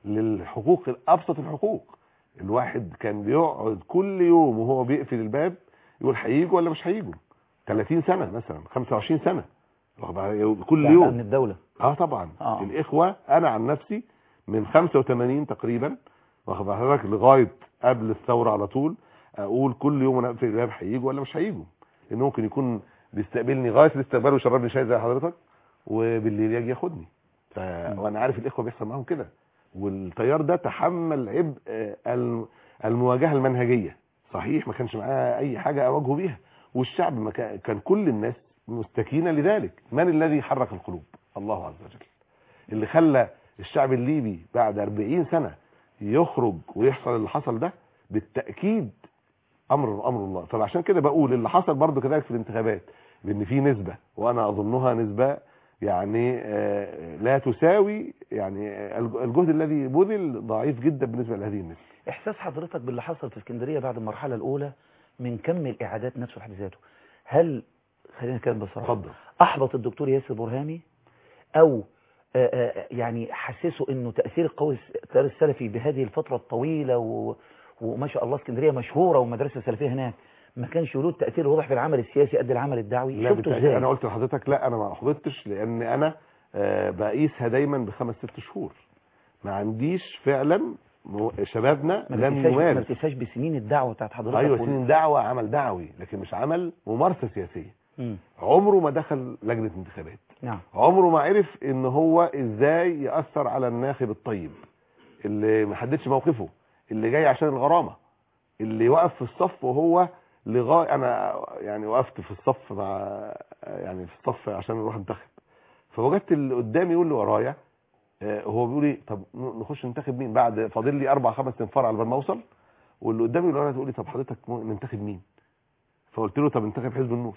للحقوق ابسط الحقوق الواحد كان بيقعد كل يوم وهو بيقفل الباب يقول هيجوا ولا مش هيجوا 30 سنه مثلا 25 سنه واخد بالك؟ كل ده يوم من الدوله اه طبعا آه. آه. الاخوه انا عن نفسي من 85 تقريبا واخد بالك لغايه قبل الثوره على طول اقول كل يوم انا اقفل الباب هيجوا ولا مش هيجوا لان ممكن يكون بيستقبلني غايه الاستقبال ويشربني شاي زي حضرتك وبالليل يجي ياخدني ف... وانا عارف الاخوه بيحصل معاهم كده والتيار ده تحمل عبء آه، الم- المواجهه المنهجيه صحيح ما كانش معاه اي حاجه اواجهه بيها والشعب ما كان كان كل الناس مستكينه لذلك من الذي حرك القلوب الله عز وجل اللي خلى الشعب الليبي بعد 40 سنه يخرج ويحصل اللي حصل ده بالتاكيد امر امر الله فعشان كده بقول اللي حصل برضو كذلك في الانتخابات بان في نسبه وانا اظنها نسبه يعني آه، لا تساوي يعني آه، الجهد الذي بذل ضعيف جدا بالنسبه لهذه النسبه احساس حضرتك باللي حصل في اسكندريه بعد المرحله الاولى من كم الاعادات نفسه في حد ذاته هل خلينا نتكلم بصراحه اتفضل احبط الدكتور ياسر برهامي او آه، آه، يعني حسسه انه تاثير القوي التيار السلفي بهذه الفتره الطويله و... وما شاء الله اسكندريه مشهوره والمدرسه السلفيه هناك ما كانش له تاثير واضح في العمل السياسي قد العمل الدعوي لا شفته بالتأكيد ازاي انا قلت لحضرتك لا انا ما احبطتش لان انا آه، بقيسها دايما بخمس ست شهور ما عنديش فعلا مو- شبابنا ما لم تنساش ما يمارس تنساش بسنين الدعوه بتاعت حضرتك ايوه وال- سنين دعوه عمل دعوي لكن مش عمل ممارسه سياسيه مم. عمره ما دخل لجنه انتخابات نعم عمره ما عرف ان هو ازاي ياثر على الناخب الطيب اللي ما حددش موقفه اللي جاي عشان الغرامه اللي وقف في الصف وهو لغايه انا يعني وقفت في الصف مع يعني في الصف عشان نروح ننتخب فوجدت اللي قدامي يقول لي ورايا آه، هو بيقول لي طب ن- نخش ننتخب مين بعد فاضل لي اربع خمس تنفار على بال ما اوصل واللي قدامي اللي ورايا تقول لي طب حضرتك م- ننتخب مين فقلت له طب انتخب حزب النور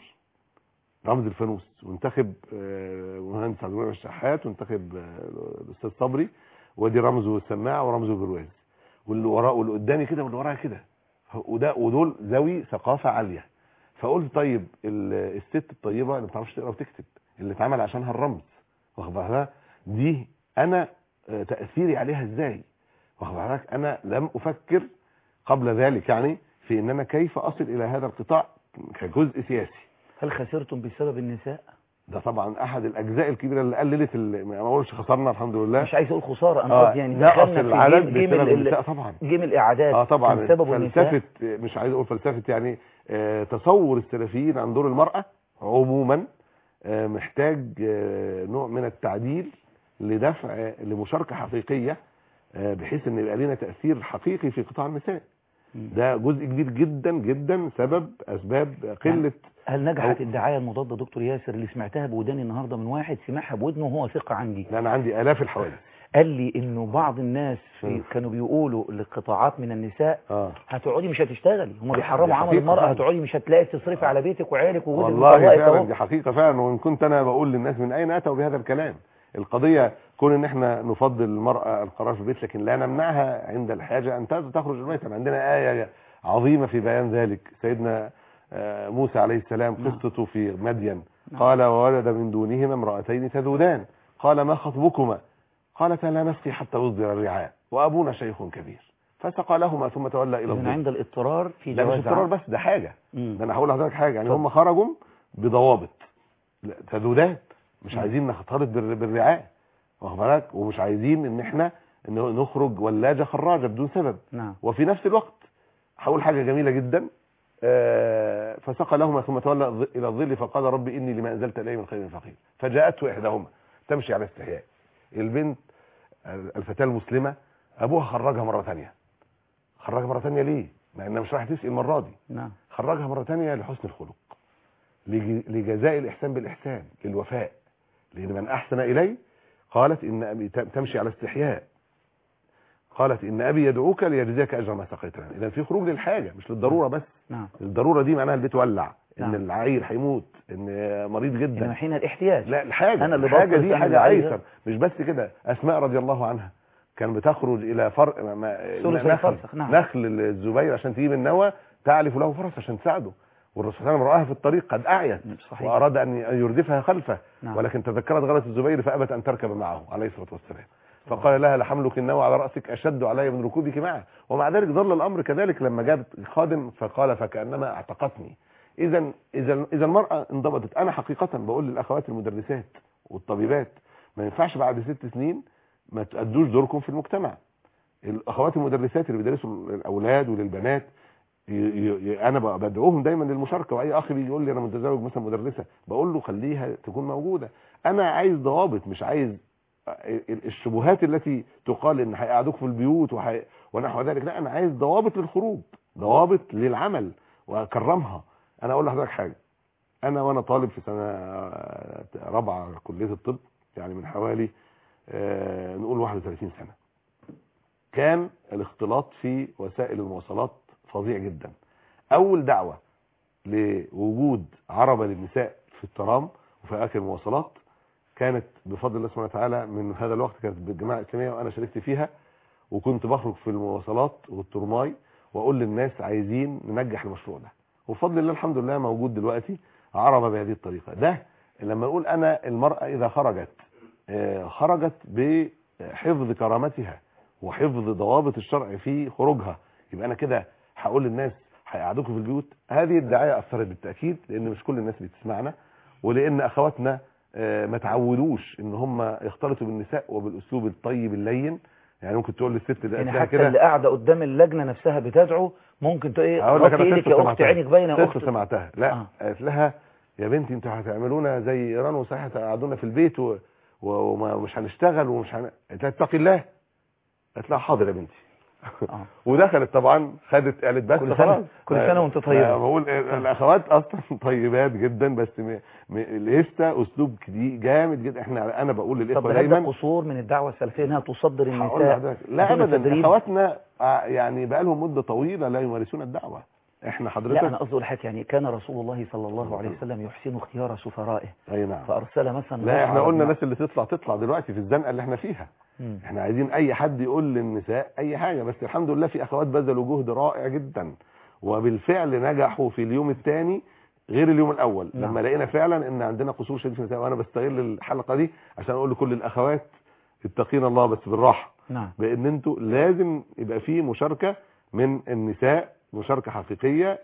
رمز الفانوس وانتخب آه، مهندس عبد المنعم الشحات وانتخب آه، الاستاذ صبري وادي رمزه السماعه ورمزه برواز واللي وراه واللي قدامي كده واللي ورايا كده وده ودول ذوي ثقافه عاليه فقلت طيب ال- الست الطيبه اللي ما بتعرفش تقرا وتكتب اللي اتعمل عشانها الرمز واخد بالك دي انا آه، تاثيري عليها ازاي واخد بالك انا لم افكر قبل ذلك يعني في ان انا كيف اصل الى هذا القطاع كجزء سياسي هل خسرتم بسبب النساء ده طبعا احد الاجزاء الكبيره اللي قللت ال- ما اقولش خسرنا الحمد لله مش عايز اقول خساره انا آه، قصدي يعني نقص دخلنا في العدد جيم جيم بسبب ال- النساء طبعا جيم الاعادات اه طبعا كان سببه النساء فلسفه مش عايز اقول فلسفه يعني آه تصور السلفيين عن دور المراه عموما آه محتاج آه نوع من التعديل لدفع آه، لمشاركه حقيقيه آه بحيث ان يبقى لنا تاثير حقيقي في قطاع النساء مم. ده جزء كبير جدا جدا سبب اسباب قله هل نجحت أو- الدعايه المضاده دكتور ياسر اللي سمعتها بوداني النهارده من واحد سمعها بودنه وهو ثقه عندي لان عندي الاف الحوادث قال لي انه بعض الناس في م. كانوا بيقولوا لقطاعات من النساء اه هتقعدي مش هتشتغلي هم دي بيحرموا عمل حقيقة المرأة فعلا. هتقعدي مش هتلاقي تصرفي على بيتك وعيالك وجوزك والله مطلقك فعلا اهو دي حقيقه فعلا وان كنت انا بقول للناس من اين اتوا بهذا الكلام القضيه كون ان احنا نفضل المراه القرار في البيت لكن لا نمنعها عند الحاجه ان تخرج من بيتها عندنا ايه عظيمه في بيان ذلك سيدنا آه، موسى عليه السلام نعم. قصته في مدين نعم. قال وولد من دونهما امرأتين تذودان قال ما خطبكما قالتا لا نسقي حتى يصدر الرعاء وابونا شيخ كبير فسقى لهما ثم تولى الى إذن الظل عند الاضطرار في لا مش جواز اضطرار عام. بس ده حاجه مم. ده انا هقول لحضرتك حاجه يعني اتفضل. هم خرجوا بضوابط لا، تذودات مش مم. عايزين نختلط بال- بالرعايه واخد بالك ومش عايزين ان احنا ن- نخرج ولاجه خراجه بدون سبب نعم وفي نفس الوقت هقول حاجه جميله جدا آه، فسقى لهما ثم تولى الظ- الى الظل فقال رب اني لما انزلت الي من خير فقير فجاءته احداهما تمشي على استحياء البنت الفتاه المسلمه ابوها خرجها مره ثانيه خرجها مره ثانيه ليه مع انها مش رايحه تسقي المره دي نعم خرجها مرة تانية لحسن الخلق لج- لجزاء الإحسان بالإحسان للوفاء لأن من أحسن إلي قالت إن أبي ت- تمشي على استحياء قالت إن أبي يدعوك ليجزيك أجر ما سقيت لنا إذا في خروج للحاجة مش للضرورة بس نعم الضرورة دي معناها البيت ولع إن نعم. العيل هيموت إن مريض إنما جدا حين الاحتياج لا الحاجة أنا اللي الحاجة بصرف، دي أنا حاجة اللي عايز. أيسر مش بس كده أسماء رضي الله عنها كان بتخرج إلى فرق ما- ما ثلث نخل, الفرسخ، نعم. نخل الزبير عشان تجيب النوى تعلف له فرس عشان تساعده والرسول صلى الله عليه وسلم رآها في الطريق قد أعيت صحيح وأراد أن يردفها خلفه نعم. ولكن تذكرت غلط الزبير فأبت أن تركب معه عليه الصلاة والسلام فقال لها لحملك النوى على رأسك أشد علي من ركوبك معه ومع ذلك ظل الأمر كذلك لما جابت خادم فقال فكأنما اعتقتني إذا إذا إذا المرأة انضبطت أنا حقيقة بقول للأخوات المدرسات والطبيبات ما ينفعش بعد ست سنين ما تأدوش دوركم في المجتمع الأخوات المدرسات اللي بيدرسوا للأولاد وللبنات ي- ي- ي- انا ب- بدعوهم دايما للمشاركه واي اخ بيجي يقول لي انا متزوج مثلا مدرسه بقول له خليها تكون موجوده انا عايز ضوابط مش عايز ال- الشبهات التي تقال ان هيقعدوك في البيوت وحي... ونحو ذلك لا انا عايز ضوابط للخروج ضوابط للعمل واكرمها انا اقول لحضرتك حاجه انا وانا طالب في سنه رابعه كليه الطب يعني من حوالي آه، نقول 31 سنه كان الاختلاط في وسائل المواصلات فظيع جدا اول دعوه لوجود عربه للنساء في الترام وفي اماكن المواصلات كانت بفضل الله سبحانه وتعالى من هذا الوقت كانت بالجماعه الاسلاميه وانا شاركت فيها وكنت بخرج في المواصلات والترماي واقول للناس عايزين ننجح المشروع ده وبفضل الله الحمد لله موجود دلوقتي عربه بهذه الطريقه ده لما نقول انا المراه اذا خرجت آه، خرجت بحفظ كرامتها وحفظ ضوابط الشرع في خروجها يبقى انا كده هقول للناس هيقعدوكم في البيوت هذه الدعايه اثرت بالتاكيد لان مش كل الناس بتسمعنا ولان اخواتنا آه، ما تعودوش ان هم يختلطوا بالنساء وبالاسلوب الطيب اللين يعني ممكن تقول للست ده يعني أسمها حتى اللي قاعده قدام اللجنه نفسها بتدعو ممكن تقول ايه هقول لك غطي انا ايدك قصه يا اختي سمعتها عينك باينه يا قصه اختي سمعتها لا آه. قالت لها يا بنتي انتوا هتعملونا زي ايران وصحيح هتقعدونا في البيت و... و- ومش هنشتغل ومش هن... قالت لها اتقي الله قالت لها حاضر يا بنتي آه. ودخلت طبعا خدت قالت بس كل سنة- خلاص كل سنة وانت طيبة. ما بقول الاخوات اصلا طيبات جدا بس م... م... لسه اسلوب جديد- جامد جدا احنا انا بقول طب للاخوه هل ده دايما قصور من الدعوه السلفيه انها تصدر هقول النساء لحضرتك لا بدون ابدا تدريب؟ اخواتنا آه، يعني بقى لهم مده طويله لا يمارسون الدعوه احنا حضرتك لا انا قصدي أقول حاجه يعني كان رسول الله صلى الله عليه وسلم يحسن اختيار سفرائه اي نعم فارسل مثلا لا احنا على قلنا ابن- الناس اللي تطلع تطلع دلوقتي في الزنقه اللي احنا فيها مم. احنا عايزين اي حد يقول للنساء اي حاجه بس الحمد لله في اخوات بذلوا جهد رائع جدا وبالفعل نجحوا في اليوم الثاني غير اليوم الاول نعم. لما لقينا فعلا ان عندنا قصور شديد في النساء وانا بستغل الحلقه دي عشان اقول لكل الاخوات اتقينا الله بس بالراحه نعم بان انتوا لازم يبقى في مشاركه من النساء مشاركه حقيقيه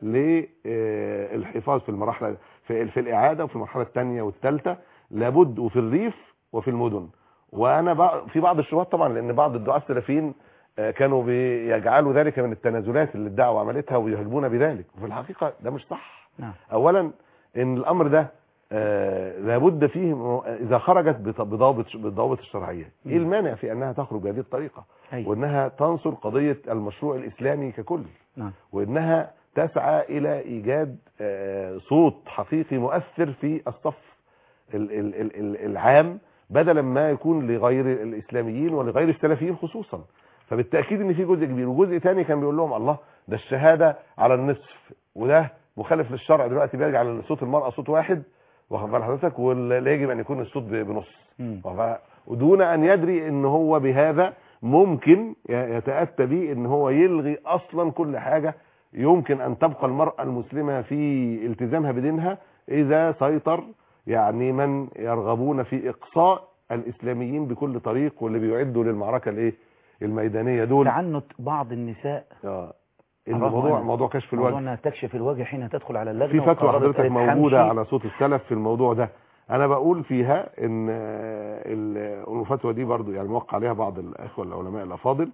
للحفاظ في المراحل في, في الاعاده وفي المرحله الثانيه والثالثه لابد وفي الريف وفي المدن وانا بع- في بعض الشبهات طبعا لان بعض الدعاة السلفيين آه، كانوا بيجعلوا ذلك من التنازلات اللي الدعوه عملتها ويهاجمون بذلك وفي الحقيقه ده مش صح نعم اولا ان الامر ده آه، لابد فيه م- اذا خرجت بط- بضابط بالضوابط الشرعيه ايه مم. المانع في انها تخرج بهذه الطريقه أيوة. وانها تنصر قضيه المشروع الاسلامي ككل نعم وانها تسعى الى ايجاد آه، صوت حقيقي مؤثر في الصف ال- ال- ال- ال- العام بدلا ما يكون لغير الاسلاميين ولغير السلفيين خصوصا فبالتاكيد ان في جزء كبير وجزء تاني كان بيقول لهم الله ده الشهاده على النصف وده مخالف للشرع دلوقتي بيجعل صوت المراه صوت واحد واخد بال حضرتك ولا يجب ان يكون الصوت ب- بنص مم. وف- ودون ان يدري ان هو بهذا ممكن ي- يتاتى به ان هو يلغي اصلا كل حاجه يمكن ان تبقى المراه المسلمه في التزامها بدينها اذا سيطر يعني من يرغبون في اقصاء الاسلاميين بكل طريق واللي بيعدوا للمعركه الايه الميدانيه دول تعنت بعض النساء اه عرفوا الموضوع أن- موضوع كشف موضوع الوجه انها تكشف الوجه حين تدخل على اللجنه في فتوى وقررت حضرتك قالت موجودة همشي. على صوت السلف في الموضوع ده انا بقول فيها ان آه، ال- الفتوى دي برضو يعني موقع عليها بعض الاخوة العلماء الافاضل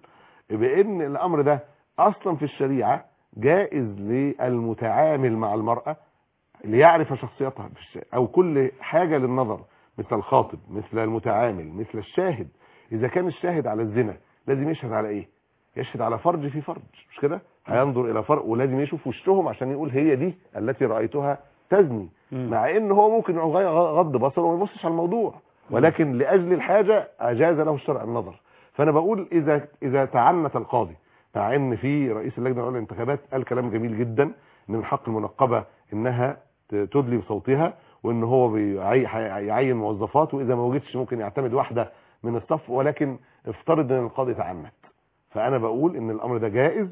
بان الامر ده اصلا في الشريعة جائز للمتعامل مع المرأة ليعرف شخصيتها في الش- او كل حاجة للنظر مثل الخاطب مثل المتعامل مثل الشاهد اذا كان الشاهد على الزنا لازم يشهد على ايه يشهد على فرج في فرج مش كده هينظر الى فرق ولازم يشوف وشهم عشان يقول هي دي التي رايتها تزني مم. مع ان هو ممكن يغير غض بصره وما يبصش على الموضوع ولكن لاجل الحاجه اجاز له الشرع النظر فانا بقول اذا اذا تعنت القاضي مع ان في رئيس اللجنه العليا للانتخابات قال كلام جميل جدا ان من حق المنقبه انها ت- تدلي بصوتها وان هو بيعي- هيعين موظفات واذا ما وجدش ممكن يعتمد واحده من الصف ولكن افترض ان القاضي تعنت فانا بقول ان الامر ده جائز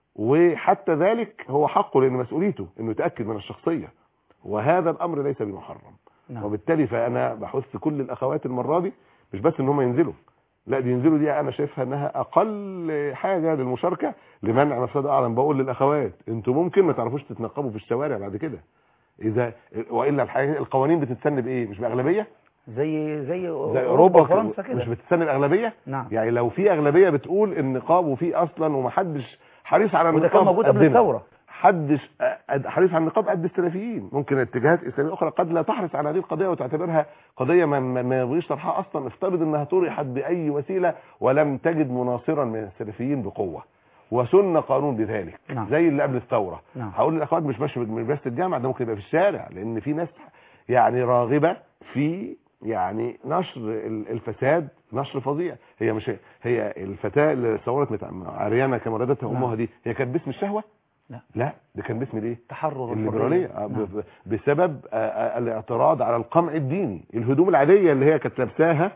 وحتى ذلك هو حقه لان مسؤوليته انه يتاكد من الشخصيه وهذا الامر ليس بمحرم نعم. وبالتالي فانا بحث كل الاخوات المره دي مش بس ان هم ينزلوا لا دي ينزلوا دي انا شايفها انها اقل حاجه للمشاركه لمنع مفسده اعلم بقول للاخوات انتوا ممكن ما تعرفوش تتنقبوا في الشوارع بعد كده اذا والا الحقيقة القوانين بتتسن بايه مش باغلبيه زي زي زي اوروبا وفرنسا مش كده بتتسن الاغلبيه نعم يعني لو في اغلبيه بتقول النقاب وفي اصلا ومحدش حريص على وده النقاب كان موجود قبل قدنا. الثوره حدش أ- حريص على النقاب قد السلفيين ممكن اتجاهات اسلاميه اخرى قد لا تحرص على هذه القضيه وتعتبرها قضيه ما ما- ما يبغيش طرحها اصلا افترض انها طرحت باي وسيله ولم تجد مناصرا من السلفيين بقوه وسن قانون بذلك نعم. زي اللي قبل الثوره نعم. هقول للاخوات مش ماشي مش بس الجامعه ده ممكن يبقى في الشارع لان في ناس يعني راغبه في يعني نشر ال- الفساد نشر فظيع هي مش هي الفتاه اللي صورت متع- عريانه كما ردتها نعم. امها دي هي كانت باسم الشهوه لا. لا ده كان باسم الايه تحرر الليبراليه الحرية. آه، ب- نعم. ب- بسبب آه، آه، الاعتراض على القمع الديني الهدوم العاديه اللي هي كانت لابساها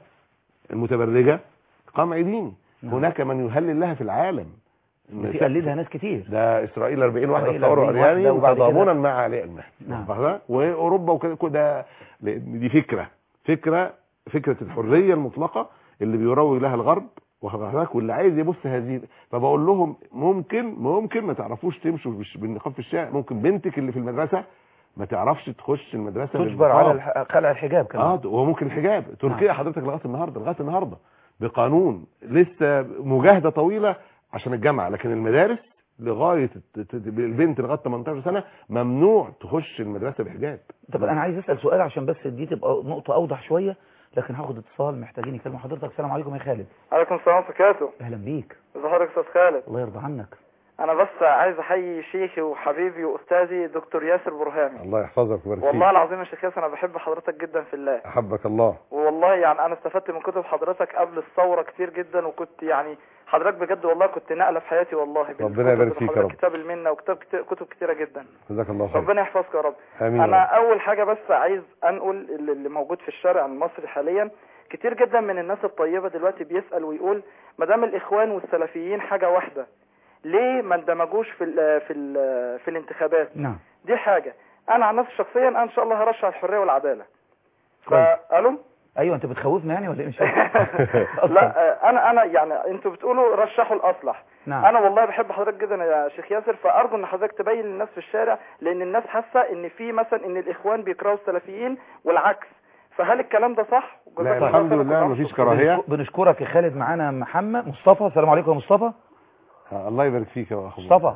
المتبرجه قمع ديني نعم. هناك من يهلل لها في العالم في قلدها ناس كتير ده اسرائيل 40 واحده إسرائيل ثوره 40 واحدة عرياني وبعد كده- تضامنا مع علي المهدي نعم. فاهمة؟ واوروبا وكده كده لأن دي فكره فكره فكره الحريه المطلقه اللي بيروج لها الغرب واخد بالك واللي عايز يبص هذه فبقول لهم ممكن ممكن ما تعرفوش تمشوا بالش- بالنقاب في الشارع ممكن بنتك اللي في المدرسه ما تعرفش تخش المدرسه تجبر بالنقاب. على الح- خلع الحجاب كمان اه وممكن الحجاب تركيا نعم. حضرتك لغايه النهارده لغايه النهارده بقانون لسه مجاهده طويله عشان الجامعه لكن المدارس لغايه الت- ت- البنت لغايه 18 سنه ممنوع تخش المدرسه بحجاب طب انا عايز اسال سؤال عشان بس دي تبقى نقطه اوضح شويه لكن هاخد اتصال محتاجين يكلموا حضرتك السلام عليكم يا خالد عليكم السلام ورحمة الله وبركاته اهلا بيك ازي حضرتك يا استاذ خالد الله يرضى عنك انا بس عايز احيي شيخي وحبيبي واستاذي دكتور ياسر برهامي الله يحفظك ويبارك والله فيك العظيم يا شيخ ياسر انا بحب حضرتك جدا في الله احبك الله والله يعني انا استفدت من كتب حضرتك قبل الثوره كتير جدا وكنت يعني حضرتك بجد والله كنت نقله في حياتي والله بالكتب ربنا يبارك اللي فيك يا حضرتك رب. كتاب المنه وكتاب كتير كتب كتيره جدا جزاك الله خير ربنا يحفظك يا رب امين يا انا رب. اول حاجه بس عايز انقل اللي اللي موجود في الشارع المصري حاليا كتير جدا من الناس الطيبه دلوقتي بيسال ويقول ما دام الاخوان والسلفيين حاجه واحده ليه ما اندمجوش في ال في ال في الانتخابات نعم دي حاجه انا عن نفسي شخصيا انا ان شاء الله هرشح الحريه والعداله كويس. فالو ايوه انت بتخوفنا يعني ولا ايه مش فاهم. لا آه، انا انا يعني انتوا بتقولوا رشحوا الاصلح نعم انا والله بحب حضرتك جدا يا شيخ ياسر فارجو ان حضرتك تبين للناس في الشارع لان الناس حاسه ان في مثلا ان الاخوان بيكرهوا السلفيين والعكس فهل الكلام ده صح لا جزاك الله الحمد خير لله وكل مفيش عام. كراهيه بنشك- بنشكرك يا خالد معانا محمد مصطفى السلام عليكم يا مصطفى آه، الله يبارك فيك يا اخو مصطفى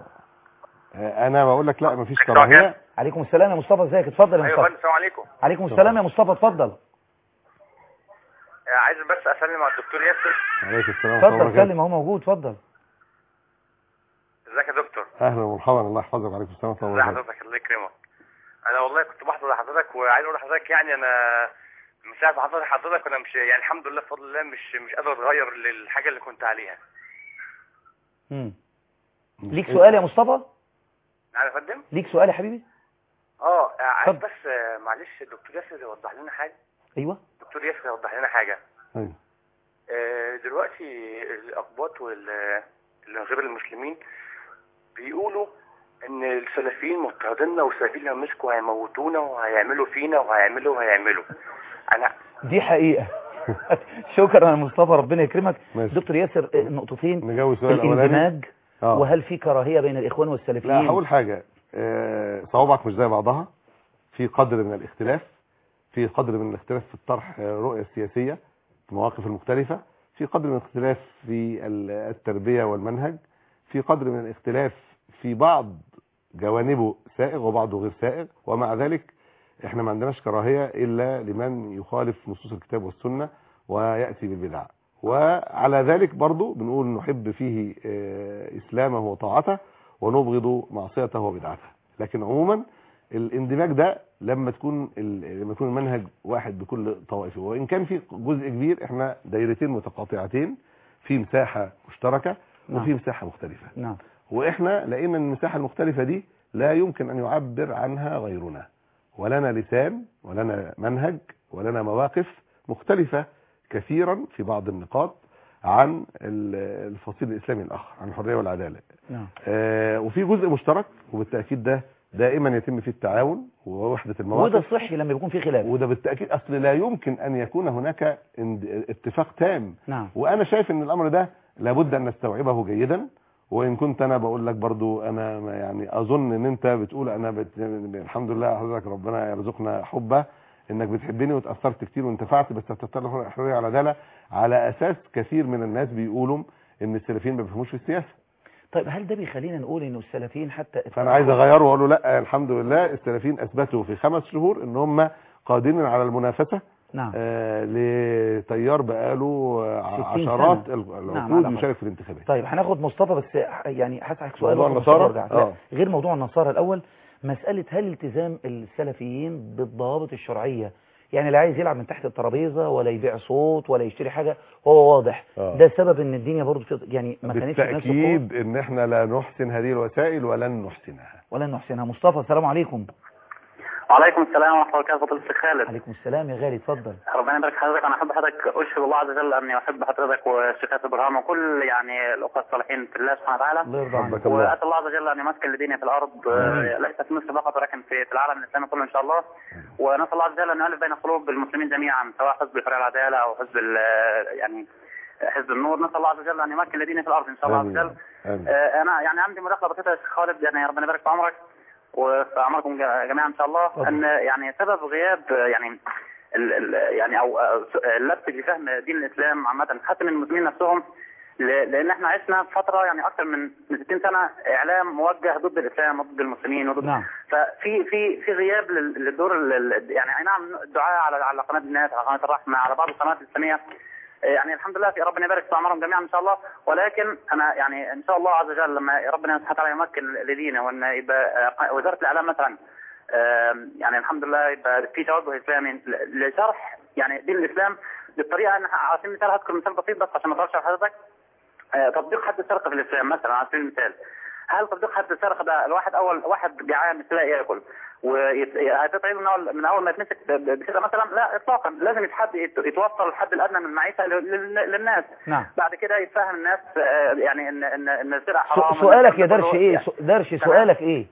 آه، انا بقول لك لا مفيش كراهيه عليكم السلام يا مصطفى ازيك اتفضل يا ايوه مصطفى فندم السلام عليكم عليكم السلام يا مصطفى اتفضل آه، عايز بس اسلم على الدكتور ياسر عليك السلام ورحمه الله اتفضل وبركاته سلم اهو موجود اتفضل ازي ازيك يا دكتور اهلا ومرحبا الله يحفظك وعليكم السلام ورحمه الله ازي وبركاته حضرتك الله يكرمك انا والله كنت بحضر لحضرتك وعايز اقول لحضرتك يعني انا من ساعه ما حضرتك حضرتك وانا مش يعني الحمد لله بفضل الله مش مش قادر اتغير للحاجه اللي كنت عليها مم. ليك سؤال يا مصطفى انا يا فندم ليك سؤال يا حبيبي اه عايز اتفضل. بس آه، معلش الدكتور ياسر يوضح لنا حاجه ايوه الدكتور ياسر يوضح لنا حاجه أيوة. آه، دلوقتي الاقباط وال اللي غير المسلمين بيقولوا ان السلفيين مضطهديننا والسلفيين لما مسكوا هيموتونا وهيعملوا فينا وهيعملوا وهيعملوا انا دي حقيقة شكرا يا مصطفى ربنا يكرمك ماشي. دكتور ياسر آه، نقطتين نجاوب السؤال الاولاني الاندماج آه. وهل في كراهية بين الإخوان والسلفيين لا هقول حاجة آه، صوابعك مش زي بعضها في قدر من الاختلاف في قدر من الاختلاف في الطرح آه، الرؤية السياسية في المواقف المختلفة في قدر من الاختلاف في ال- التربية والمنهج في قدر من الاختلاف في بعض جوانبه سائغ وبعضه غير سائغ ومع ذلك احنا ما عندناش كراهية الا لمن يخالف نصوص الكتاب والسنة ويأتي بالبدع وعلى ذلك برضو بنقول نحب فيه آه، اسلامه وطاعته ونبغض معصيته وبدعته لكن عموما الاندماج ده لما تكون ال- لما يكون المنهج واحد بكل طوائفه وان كان في جزء كبير احنا دايرتين متقاطعتين في مساحه مشتركه نعم. وفي مساحه مختلفه نعم واحنا لقينا ان المساحه المختلفه دي لا يمكن ان يعبر عنها غيرنا ولنا لسان ولنا منهج ولنا مواقف مختلفه كثيرا في بعض النقاط عن ال- الفصيل الاسلامي الاخر عن الحريه والعداله نعم آه، وفي جزء مشترك وبالتاكيد ده دائما يتم فيه التعاون ووحده المواقف وده صحي لما يكون في خلاف وده بالتاكيد اصل لا يمكن ان يكون هناك اند- اتفاق تام نعم وانا شايف ان الامر ده لابد ان نستوعبه جيدا وان كنت انا بقول لك برضو انا ما يعني اظن ان انت بتقول انا بت... الحمد لله حضرتك ربنا يرزقنا حبه انك بتحبني وتاثرت كتير وانتفعت بس هتضطر الحريه على العداله على اساس كثير من الناس بيقولوا ان السلفيين ما بيفهموش في السياسه طيب هل ده بيخلينا نقول انه السلفيين حتى فانا عايز اغيره واقول له لا الحمد لله السلفيين اثبتوا في خمس شهور ان هم قادرين على المنافسه نعم آه لتيار بقاله آه، 60 عشرات سنة. ال- نعم، العقود على يشارك في الانتخابات طيب هناخد مصطفى بس يعني هسألك سؤال موضوع وآخد مصطفى النصارى؟ وارجع. لا آه. غير موضوع النصارى الأول مسألة هل التزام السلفيين بالضوابط الشرعية يعني لا عايز يلعب من تحت الترابيزة ولا يبيع صوت ولا يشتري حاجة هو واضح آه. ده سبب ان الدنيا برضه في يعني ما كانتش بنفس القوة بالتاكيد ان احنا لا نحسن هذه الوسائل ولن نحسنها ولا نحسنها مصطفى السلام عليكم وعليكم السلام ورحمه الله وبركاته فضيله الشيخ خالد عليكم السلام يا غالي اتفضل ربنا يبارك حضرتك انا احب حضرتك اشهد الله عز وجل اني احب حضرتك والشيخات ابراهيم وكل يعني الاخوه الصالحين في الله سبحانه وتعالى الله يرضى عنك حبك الله واسال الله عز وجل ان يمكن لدينه في الارض آه، ليس في مصر فقط ولكن في في العالم الاسلامي كله ان شاء الله ونسال الله عز وجل ان يؤلف بين قلوب المسلمين جميعا سواء حزب الحريه والعداله او حزب ال- يعني حزب النور نسال الله عز وجل ان يمكن لدينه في الارض ان شاء الله عز آمين. وجل آمين. آه، انا يعني عندي مداخله بسيطه يا شيخ خالد يعني ربنا يبارك في عمرك وفي اعماركم ج- جميعا ان شاء الله اتفضل. ان يعني سبب غياب آه، يعني ال ال يعني او آه، اللبس في فهم دين الاسلام عامه حتى من المسلمين نفسهم ل- لان احنا عشنا فتره يعني اكثر من من 60 سنه اعلام موجه ضد الاسلام وضد المسلمين وضد نعم. ففي في في غياب لل- للدور ال- ال- يعني اي نعم الدعاء على على قناه الناس على قناه الرحمه على بعض القنوات الاسلاميه يعني الحمد لله في ربنا يبارك في اعمارهم جميعا ان شاء الله ولكن انا يعني ان شاء الله عز وجل لما ربنا سبحانه وتعالى يمكن لدينا وان يبقى آه، وزاره الاعلام مثلا آم، يعني الحمد لله يبقى في توجه اسلامي ل- لشرح يعني دين الاسلام بالطريقه انا على سبيل المثال هذكر مثال بسيط بس عشان ما اطولش على حضرتك آه، تطبيق حد السرقه في الاسلام مثلا على سبيل المثال هل تطبيق حد السرقه ده الواحد اول واحد جعان مش لاقي ياكل وهتتعب من اول من اول ما يتمسك ب- ب- بكده مثلا لا اطلاقا لازم يتحد يت- يتوصل الحد الادنى من المعيشه لل- لل- للناس نعم بعد كده يتفهم الناس آه، يعني ان ان ان السرقه سو- حرام سؤالك يا وإن درش ايه يعني- سو- درش سؤالك ايه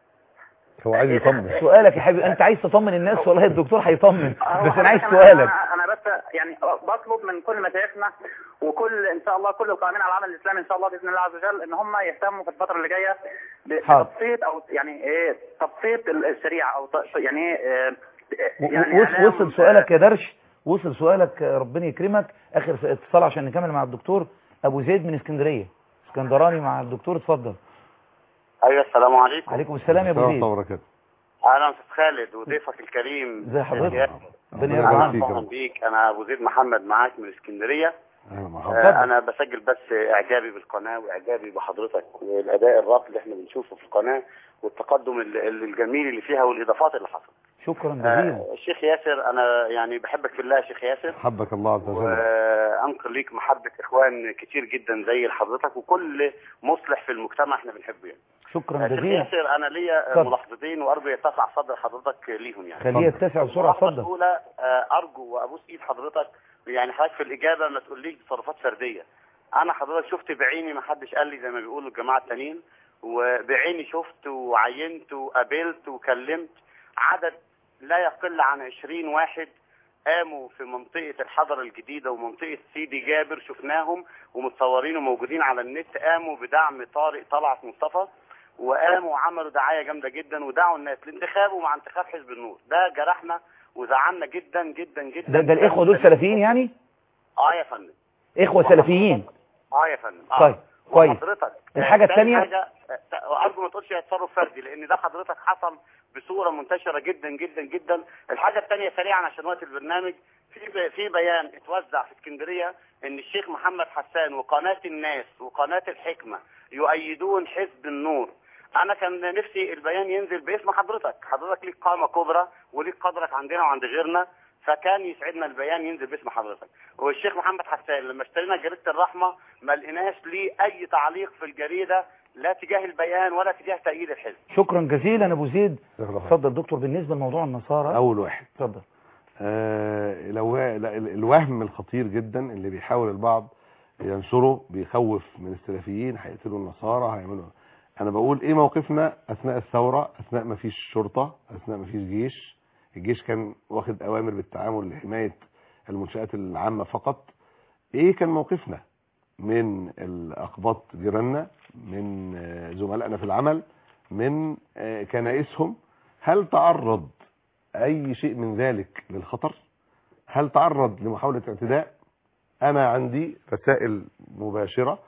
هو عايز يطمن سؤالك يا حبيبي انت عايز تطمن الناس والله الدكتور هيطمن هو بس انا عايز أنا- سؤالك انا انا بس يعني بطلب من كل مشايخنا وكل ان شاء الله كل القائمين على العمل الاسلامي ان شاء الله باذن الله عز وجل ان هم يهتموا في الفتره اللي جايه ب- حاضر. بتبسيط او يعني ايه تبسيط الشريعه او ت- يعني ايه و- يعني وص- إعلام- وصل سؤالك يا درش وصل سؤالك آه، ربنا يكرمك اخر اتصال عشان نكمل مع الدكتور ابو زيد من اسكندريه اسكندراني مع الدكتور اتفضل ايوه السلام عليكم عليكم السلام يا ابو السلام زيد ورحمة الله وبركاته اهلا استاذ خالد وضيفك الكريم ازي حضرتك يا- ربنا ربنا يرضى يبارك عنك فيك يا اهلا رب. بيك انا ابو زيد محمد معاك من اسكندريه اهلا آه، مرحبا انا بسجل بس اعجابي بالقناه واعجابي بحضرتك والاداء الراقي اللي احنا بنشوفه في القناه والتقدم ال- ال- الجميل اللي فيها والاضافات اللي حصلت شكرا جزيلا آه، الشيخ ياسر انا يعني بحبك في الله يا شيخ ياسر حبك الله عز وجل وانقل ليك محبه اخوان كتير جدا زي حضرتك وكل مصلح في المجتمع احنا بنحبه يعني شكرا آه، شيخ جزيلا ياسر انا ليا آه، اتفضل. ملاحظتين وارجو يتسع صدر حضرتك ليهم يعني خليه يتسع بسرعه الملاحظة اتفضل الأولى آه، أرجو وأبوس إيد حضرتك يعني حضرتك في الإجابة ما تقوليش تصرفات فردية أنا حضرتك شفت بعيني ما حدش قال لي زي ما بيقولوا الجماعة التانيين وبعيني شفت وعينت وقابلت وكلمت عدد لا يقل عن 20 واحد قاموا في منطقة الحضرة الجديدة ومنطقة سيدي جابر شفناهم ومتصورين وموجودين على النت قاموا بدعم طارق طلعت مصطفى وقاموا وعملوا دعاية جامدة جدا ودعوا الناس لانتخابه مع انتخاب حزب النور ده جرحنا وزعلنا جدا جدا جدا ده, ده الاخوه دول سلفيين يعني اه يا فندم اخوه سلفيين اه يا فندم اه طيب كويس وحضرتك الحاجة آه، تاني التانية؟ حاجة آه، ارجو ما تقولش تصرف فردي لان ده حضرتك حصل بصوره منتشره جدا جدا جدا الحاجه الثانيه سريعا عشان وقت البرنامج في ب- في بيان اتوزع في اسكندريه ان الشيخ محمد حسان وقناه الناس وقناه الحكمه يؤيدون حزب النور انا كان نفسي البيان ينزل باسم حضرتك حضرتك ليك قامه كبرى وليك قدرك عندنا وعند غيرنا فكان يسعدنا البيان ينزل باسم حضرتك والشيخ محمد حسان لما اشترينا جريده الرحمه ما لقيناش ليه اي تعليق في الجريده لا تجاه البيان ولا تجاه تأييد الحزب شكرا جزيلا ابو زيد جزاك الله خير. اتفضل دكتور بالنسبه لموضوع النصارى اول واحد اتفضل آه، لو لا، ال- الوهم الخطير جدا اللي بيحاول البعض ينشره بيخوف من السلفيين هيقتلوا النصارى هيعملوا انا بقول ايه موقفنا اثناء الثوره اثناء ما فيش شرطه اثناء ما فيش جيش الجيش كان واخد اوامر بالتعامل لحمايه المنشات العامه فقط ايه كان موقفنا من الاقباط جيراننا من آه، زملائنا في العمل من آه، كنائسهم هل تعرض اي شيء من ذلك للخطر هل تعرض لمحاولة اعتداء انا عندي رسائل مباشرة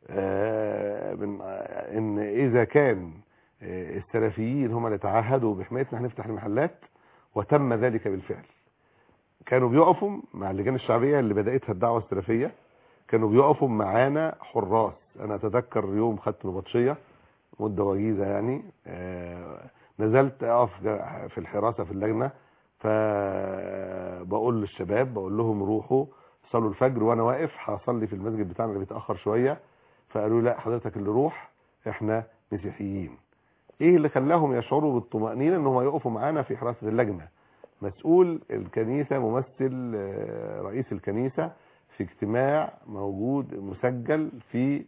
آه، من آه، ان اذا كان آه، السلفيين هم اللي تعهدوا بحمايتنا هنفتح المحلات وتم ذلك بالفعل كانوا بيقفوا مع اللجان الشعبية اللي بدأتها الدعوة السلفية كانوا بيقفوا معانا حراس انا اتذكر يوم خدت نبطشية مدة وجيزة يعني آه، نزلت اقف في الحراسة في اللجنة فبقول للشباب بقول لهم روحوا صلوا الفجر وانا واقف هصلي في المسجد بتاعنا اللي بيتاخر شويه فقالوا لا حضرتك اللي روح احنا مسيحيين ايه اللي خلاهم يشعروا بالطمانينه ان هم يقفوا معانا في حراسه اللجنه مسؤول الكنيسه ممثل آه، رئيس الكنيسه في اجتماع موجود مسجل في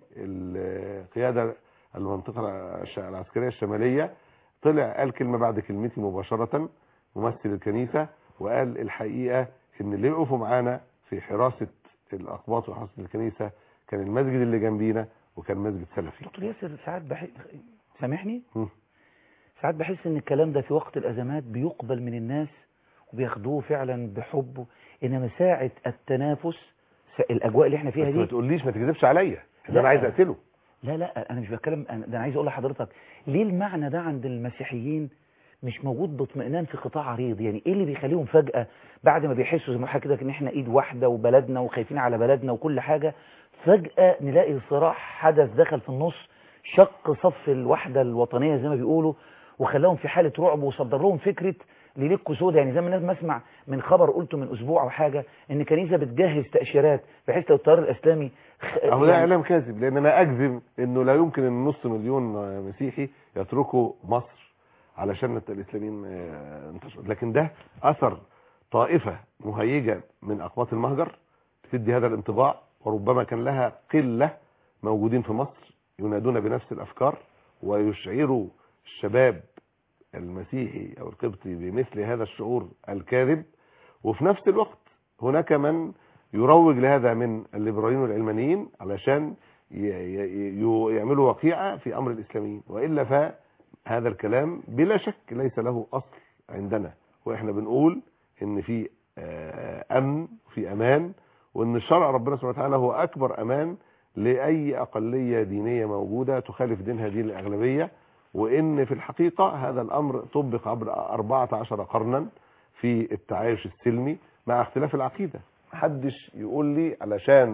القياده المنطقه الش- العسكريه الشماليه طلع قال كلمه بعد كلمتي مباشره ممثل الكنيسه وقال الحقيقه ان اللي وقفوا معانا في حراسه الاقباط وحراسه الكنيسه كان المسجد اللي جنبينا وكان مسجد سلفي دكتور ياسر ساعات بحس سامحني مم. ساعات بحس ان الكلام ده في وقت الازمات بيقبل من الناس وبياخدوه فعلا بحب انما ساعه التنافس س- الاجواء اللي احنا فيها بس ما دي تقوليش ما تكذبش عليا ان لا. انا عايز اقتله لا لا انا مش بتكلم أنا- ده انا عايز اقول لحضرتك ليه المعنى ده عند المسيحيين مش موجود باطمئنان في قطاع عريض يعني ايه اللي بيخليهم فجأة بعد ما بيحسوا زي ما حضرتك كده ان احنا ايد واحدة وبلدنا وخايفين على بلدنا وكل حاجة فجأة نلاقي صراع حدث دخل في النص شق صف الوحدة الوطنية زي ما بيقولوا وخلاهم في حالة رعب وصدر لهم فكرة ليلكوا سودا يعني زي ما الناس ما اسمع من خبر قلته من اسبوع او حاجة ان كنيسة بتجهز تأشيرات بحيث لو التيار الاسلامي خ- اهو ده يعني- اعلام كاذب لان انا اجزم انه لا يمكن ان نص مليون مسيحي يتركوا مصر علشان الت- الاسلاميين آه، انتشروا لكن ده اثر طائفه مهيجه من اقباط المهجر بتدي هذا الانطباع وربما كان لها قله موجودين في مصر ينادون بنفس الافكار ويشعروا الشباب المسيحي او القبطي بمثل هذا الشعور الكاذب وفي نفس الوقت هناك من يروج لهذا من الليبراليين والعلمانيين علشان ي- ي- ي- يعملوا وقيعة في أمر الإسلاميين وإلا فهذا الكلام بلا شك ليس له أصل عندنا وإحنا بنقول إن في آه، أمن في أمان وإن شرع ربنا سبحانه وتعالى هو أكبر أمان لأي أقلية دينية موجودة تخالف دين هذه الأغلبية وإن في الحقيقة هذا الأمر طبق عبر 14 قرنا في التعايش السلمي مع اختلاف العقيدة محدش يقول لي علشان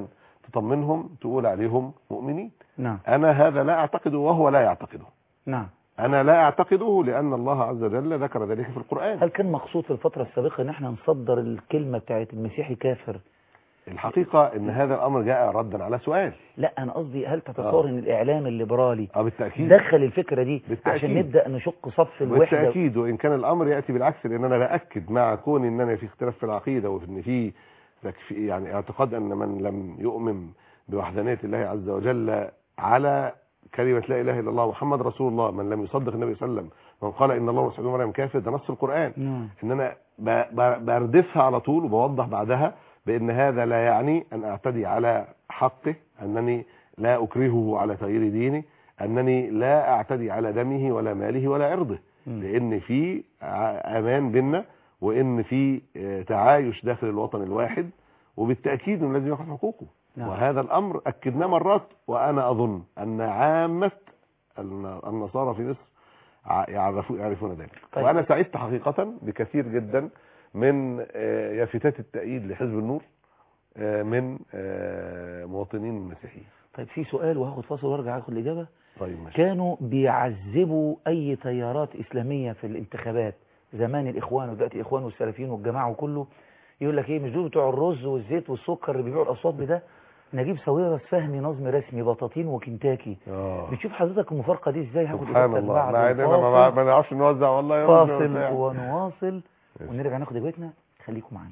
تطمنهم تقول عليهم مؤمنين نعم انا هذا لا اعتقده وهو لا يعتقده نعم انا لا اعتقده لان الله عز وجل ذكر ذلك في القرآن هل كان مقصود في الفترة السابقة ان احنا نصدر الكلمة بتاعت المسيحي كافر الحقيقة ان هذا الامر جاء ردا على سؤال لا انا قصدي هل تتصور آه. ان الاعلام الليبرالي اه بالتأكيد دخل الفكرة دي بالتأكيد. عشان نبدأ نشق صف الوحدة بالتأكيد وإن كان الأمر يأتي بالعكس لأن أنا بأكد مع كون إن أنا في اختلاف في العقيدة وإن في تكفي- يعني اعتقاد أن من لم يؤمن بوحدانية الله عز وجل على كلمة لا إله إلا الله محمد رسول الله من لم يصدق النبي صلى الله عليه وسلم من قال إن الله وسيد مريم كافر ده نص القرآن نعم إن أنا ب- ب- بردفها على طول وبوضح بعدها بأن هذا لا يعني أن أعتدي على حقه أنني لا أكرهه على تغيير دينه أنني لا أعتدي على دمه ولا ماله ولا عرضه مم. لان في ع- امان بينا وان في آه، تعايش داخل الوطن الواحد وبالتاكيد انه لازم ياخذ حقوقه نعم. وهذا الامر اكدناه مرات وانا اظن ان عامه الن- النصارى في مصر ع- يعرفوا يعرفون ذلك طيب. وانا سعدت حقيقه بكثير جدا من آه، يافتات التأييد لحزب النور آه، من آه، مواطنين مسيحيين طيب في سؤال وهاخد فاصل وارجع اخد الاجابة طيب ماشي كانوا بيعذبوا اي تيارات اسلامية في الانتخابات زمان الاخوان ودلوقتي الاخوان والسلفيين والجماعة وكله يقول لك ايه مش دول بتوع الرز والزيت والسكر اللي بيبيعوا الاصوات بده نجيب ساويرس فهمي نظم رسمي بطاطين وكنتاكي اه بتشوف حضرتك المفارقة دي ازاي هاخد سبحان اجابتك الله بعد مع اننا ما- الفاصل. ما نعرفش نوزع والله يا فاصل وبتاع. ونواصل ماشي. ونرجع ناخد اجابتنا خليكم معانا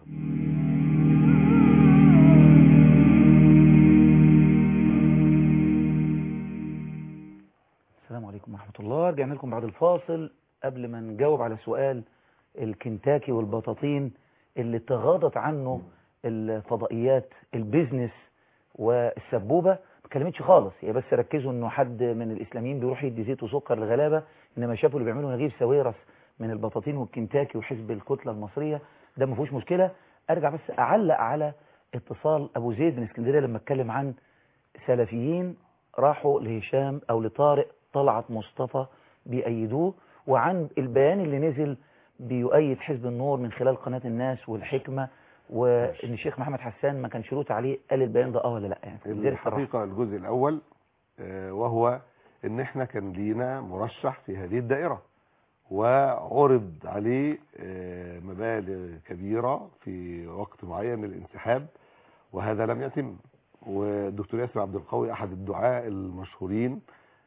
السلام عليكم ورحمة الله رجعنا لكم بعد الفاصل قبل ما نجاوب على سؤال الكنتاكي والبطاطين اللي تغاضت عنه الفضائيات البيزنس والسبوبة ما اتكلمتش خالص هي بس ركزوا انه حد من الاسلاميين بيروح يدي زيت وسكر للغلابة انما شافوا اللي بيعملوا نجيب ساويرس من البطاطين والكنتاكي وحزب الكتلة المصرية ده ما فيهوش مشكلة ارجع بس اعلق على اتصال ابو زيد من اسكندرية لما اتكلم عن سلفيين راحوا لهشام او لطارق طلعت مصطفى بيأيدوه وعن البيان اللي نزل بيؤيد حزب النور من خلال قناة الناس والحكمة وان الشيخ محمد حسان ما كانش له تعليق قال البيان ده اه ولا لا يعني دي الصراحة. الحقيقة الجزء الأول آه، وهو إن إحنا كان لينا مرشح في هذه الدائرة وعرض عليه آه، مبالغ كبيرة في وقت معين للانسحاب وهذا لم يتم والدكتور ياسر عبد القوي أحد الدعاء المشهورين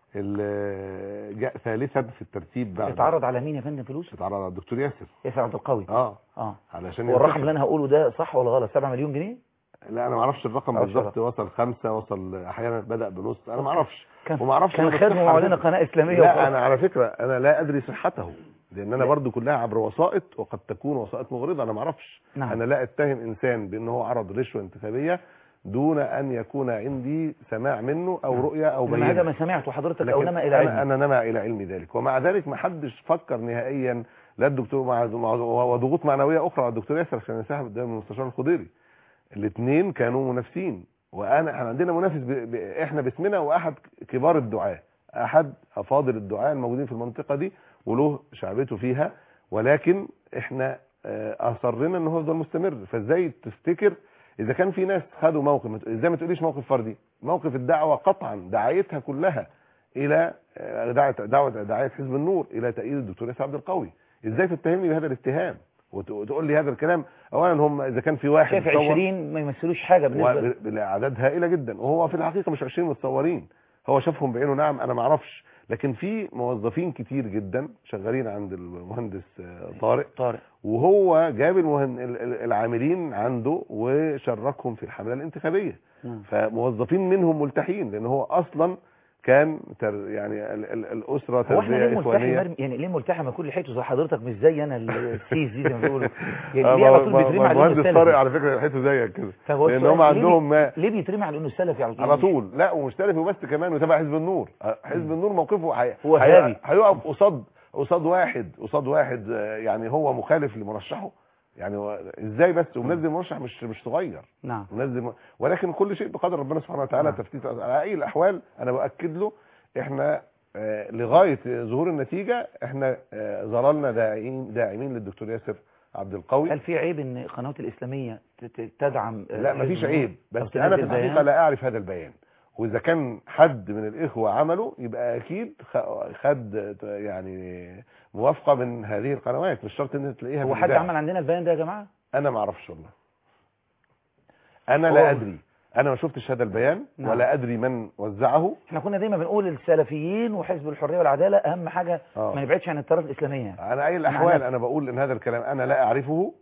اللي جاء ثالثا في الترتيب بعد اتعرض على مين يا فندم فلوس اتعرض على الدكتور ياسر ياسر عبد القوي اه اه علشان هو الرقم ينتخب. اللي انا هقوله ده صح ولا غلط 7 مليون جنيه لا انا ما اعرفش الرقم معرفش بالظبط وصل خمسة وصل احيانا بدأ بنص انا ما اعرفش كان وما اعرفش كان أنا خدمه بالصحة معلنه على فكرة. قناه اسلاميه لا وخلاص. انا على فكرة انا لا ادري صحته لان انا لا. برضو كلها عبر وسائط وقد تكون وسائط مغرضة انا ما اعرفش نعم. انا لا اتهم انسان بان هو عرض رشوة انتخابية دون ان يكون عندي سماع منه او نعم. رؤية او انما بينة هذا ما سمعته حضرتك او لكن نما الى أنا, علمي انا نما الى علمي ذلك ومع ذلك ما حدش فكر نهائيا لا الدكتور مع مع- وضغوط معنويه اخرى على الدكتور ياسر عشان ينسحب قدام المستشار الخضيري الاثنين كانوا منافسين وانا احنا عندنا منافس ب... ب... احنا باسمنا واحد كبار الدعاة احد افاضل الدعاة الموجودين في المنطقه دي وله شعبيته فيها ولكن احنا آه، اصرنا ان هو يفضل مستمر فازاي تفتكر اذا كان في ناس خدوا موقف ما ت- ازاي ما تقوليش موقف فردي موقف الدعوه قطعا دعايتها كلها الى آه، دعوه دعوه دعايه حزب النور الى تأييد الدكتور ياسر عبد القوي ازاي تتهمني بهذا الاتهام وت- وتقول لي هذا الكلام اولا هم اذا كان في واحد شايف مصور- 20 ما يمثلوش حاجه بالنسبه بالاعداد هائله جدا وهو في الحقيقه مش 20 متصورين هو شافهم بعينه نعم انا ما اعرفش لكن في موظفين كتير جدا شغالين عند المهندس آه، طارق طارق وهو جاب المهن... ال- ال- العاملين عنده وشركهم في الحمله الانتخابيه نعم. فموظفين منهم ملتحين لان هو اصلا كان تر... يعني ال... ال... الاسره هو احنا ليه تربيه ملتحي اخوانيه مرمي يعني ليه ملتحي ما كل حيته زي حضرتك مش زي انا السيس دي زي ما بيقولوا آه، يعني ليه على طول ما- بيترمي ما- على انه المهندس طارق سلفي على فكره حيته زيك كده طب هو لان السؤال هم ليه عندهم بي- ما ليه بيترمي على انه سلفي على طول على طول لا ومش سلفي وبس كمان وتبع حزب النور حزب النور موقفه هي- هو هي- إرهابي. هيقف قصاد قصاد واحد قصاد واحد آه، يعني هو مخالف لمرشحه يعني هو ازاي بس ومنزل مرشح مش مش صغير نعم منزل م- ولكن كل شيء بقدر ربنا سبحانه وتعالى نعم. تفتيت على اي الاحوال انا باكد له احنا آه، لغايه ظهور النتيجه احنا آه، ظللنا داعمين داعمين للدكتور ياسر عبد القوي هل في عيب ان القنوات الاسلاميه ت- ت- تدعم آه، لا حزب مفيش النور؟ عيب أو بس انا في تنزل الحقيقه بيان؟ لا اعرف هذا البيان واذا كان حد من الاخوه عمله يبقى اكيد خ- خد يعني موافقه من هذه القنوات مش شرط ان تلاقيها هو في حد الإذاعة. عمل عندنا البيان ده يا جماعه انا ما اعرفش والله انا هو- لا ادري انا ما شفتش هذا البيان نعم. ولا ادري من وزعه احنا كنا دايما بنقول السلفيين وحزب الحريه والعداله اهم حاجه آه. ما نبعدش عن الطرف الاسلاميه على اي أنا الاحوال عارف. انا بقول ان هذا الكلام انا لا اعرفه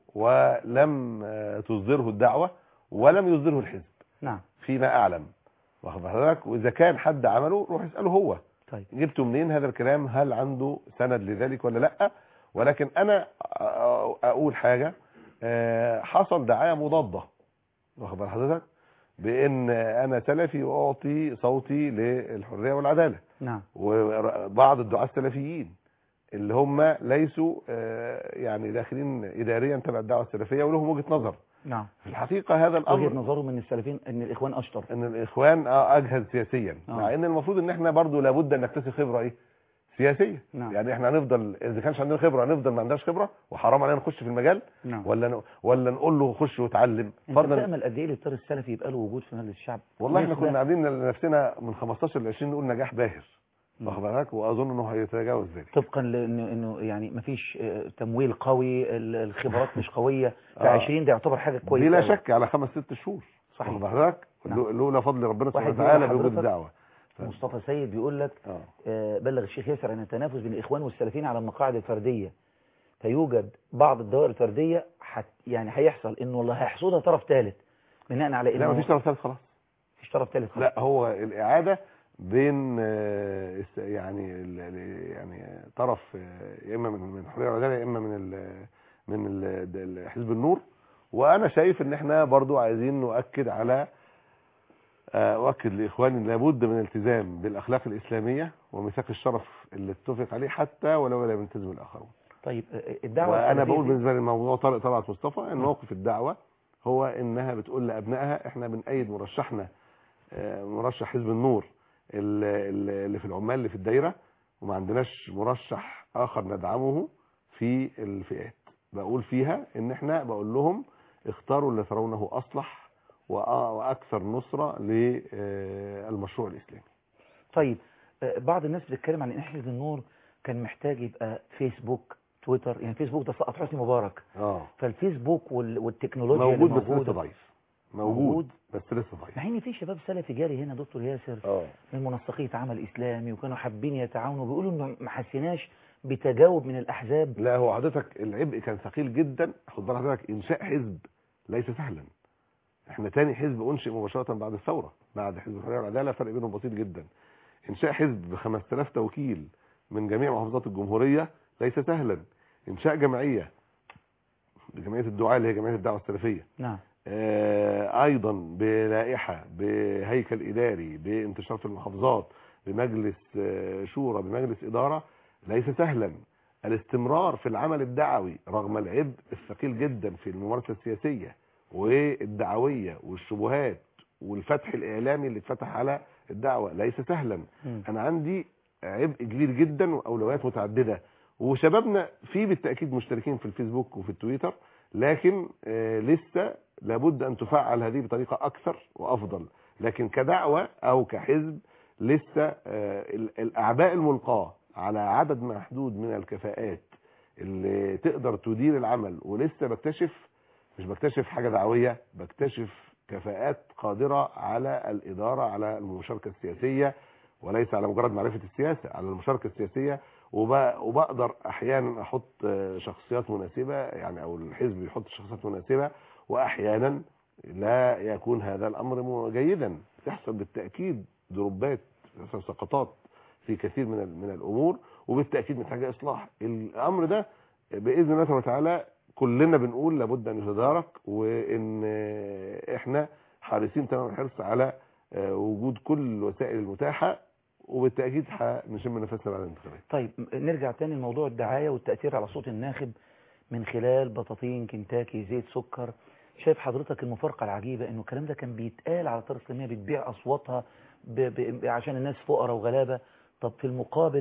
ولم آه، تصدره الدعوه ولم يصدره الحزب نعم فيما اعلم واخد حضرتك واذا كان حد عمله روح اساله هو طيب جبته منين هذا الكلام هل عنده سند لذلك ولا لا ولكن انا أ- اقول حاجه آه، حصل دعايه مضاده واخد بال حضرتك بان انا سلفي واعطي صوتي للحريه والعداله نعم وبعض الدعاة السلفيين اللي هم ليسوا آه، يعني داخلين اداريا تبع الدعوه السلفيه ولهم وجهه نظر نعم في الحقيقه هذا وجهه الامر نظرهم من السلفيين ان الاخوان اشطر ان الاخوان آه، اجهز سياسيا آه. مع ان المفروض ان احنا برضو لابد ان نكتسب خبره ايه سياسيه نعم. يعني احنا هنفضل اذا كانش عندنا خبره هنفضل ما عندناش خبره وحرام علينا نخش في المجال نعم ولا ن... ولا نقول له خش واتعلم انت فرضا بتامل قد ايه للطار السلفي يبقى له وجود في مجلس الشعب والله احنا مثل- كنا عاملين لنفسنا من 15 ل 20 نقول نجاح باهر مم. واخد بالك واظن انه هيتجاوز ذلك طبقا لانه انه يعني مفيش آه، تمويل قوي ال- الخبرات مش قويه آه. ف 20 ده يعتبر حاجه كويسه بلا أوي. شك على خمس ست شهور صحيح. واخد بالك نعم. لو- لولا فضل ربنا سبحانه واحد بيقول وتعالى بوجود لحضرتك- الدعوه ف- مصطفى سيد بيقول لك اه آه، بلغ الشيخ ياسر عن التنافس بين الاخوان والسلفيين على المقاعد الفرديه فيوجد بعض الدوائر الفرديه حت يعني هيحصل انه اللي هيحصدها طرف ثالث بناء على لا انه مفيش طرف ثالث خلاص مفيش طرف ثالث لا هو الاعاده بين آه، الس- يعني ال- ال- يعني طرف آه، يا اما من من الحريه والعداله يا اما من ال من ال- ال- حزب النور وانا شايف ان احنا برضو عايزين نؤكد على آه، اؤكد لاخواني ان لابد من الالتزام بالاخلاق الاسلاميه وميثاق الشرف اللي اتفق عليه حتى ولو لم يلتزم الاخرون طيب آه، الدعوه وانا السلفية بقول دي- بالنسبه للموضوع طارق طلعت مصطفى ان موقف الدعوه هو انها بتقول لابنائها احنا بنأيد مرشحنا آه، مرشح حزب النور ال- ال- اللي في العمال اللي في الدايره وما عندناش مرشح اخر ندعمه في الفئات بقول فيها ان احنا بقول لهم اختاروا اللي ترونه اصلح وأ- واكثر نصره للمشروع الاسلامي طيب آه، بعض الناس بتتكلم عن ان حزب النور كان محتاج يبقى فيسبوك تويتر يعني فيسبوك ده سقط حسني مبارك اه فالفيسبوك وال- والتكنولوجيا اللي موجود بس لسه موجوده ضعيف موجود موجود. بس لسه ضعيف مع ان في شباب سلفي جاري هنا دكتور ياسر اه من منسقية عمل إسلامي وكانوا حابين يتعاونوا بيقولوا إنه ما حسيناش بتجاوب من الأحزاب لا هو حضرتك العبء كان ثقيل جدا خد بالك حضرتك انشاء حزب ليس سهلا احنا تاني حزب انشئ مباشره بعد الثوره بعد حزب الحريه والعداله فرق بينهم بسيط جدا انشاء حزب ب 5000 توكيل من جميع محافظات الجمهوريه ليس سهلا انشاء جمعيه بجمعيه الدعاء اللي هي جمعيه الدعوه السلفيه نعم آه، ايضا بلائحه بهيكل اداري بانتشار في المحافظات بمجلس آه، شورى بمجلس اداره ليس سهلا الاستمرار في العمل الدعوي رغم العبء الثقيل جدا في الممارسه السياسيه والدعويه والشبهات والفتح الاعلامي اللي اتفتح على الدعوه ليس سهلا مم. انا عندي عبء كبير جدا واولويات متعدده وشبابنا في بالتاكيد مشتركين في الفيسبوك وفي التويتر لكن آه، لسه لابد ان تفعل هذه بطريقه اكثر وافضل لكن كدعوه او كحزب لسه آه، ال- الاعباء الملقاه على عدد محدود من الكفاءات اللي تقدر تدير العمل ولسه بكتشف مش بكتشف حاجه دعويه بكتشف كفاءات قادره على الاداره على المشاركه السياسيه وليس على مجرد معرفه السياسه على المشاركه السياسيه وب- وبقدر احيانا احط آه، شخصيات مناسبه يعني او الحزب يحط شخصيات مناسبه واحيانا لا يكون هذا الامر م- جيدا تحصل بالتاكيد ضربات تحصل سقطات في كثير من ال- من الامور وبالتاكيد محتاجه اصلاح الامر ده باذن الله سبحانه وتعالى كلنا بنقول لابد ان يتدارك وان آه، احنا حريصين تمام الحرص على آه، وجود كل الوسائل المتاحه وبالتاكيد هنشم نفسنا بعد الانتخابات طيب نرجع تاني لموضوع الدعاية والتأثير على صوت الناخب من خلال بطاطين كنتاكي زيت سكر شايف حضرتك المفارقة العجيبة انه الكلام ده كان بيتقال على طرف الإسلامية بتبيع أصواتها ب... ب... عشان الناس فقراء وغلابة طب في المقابل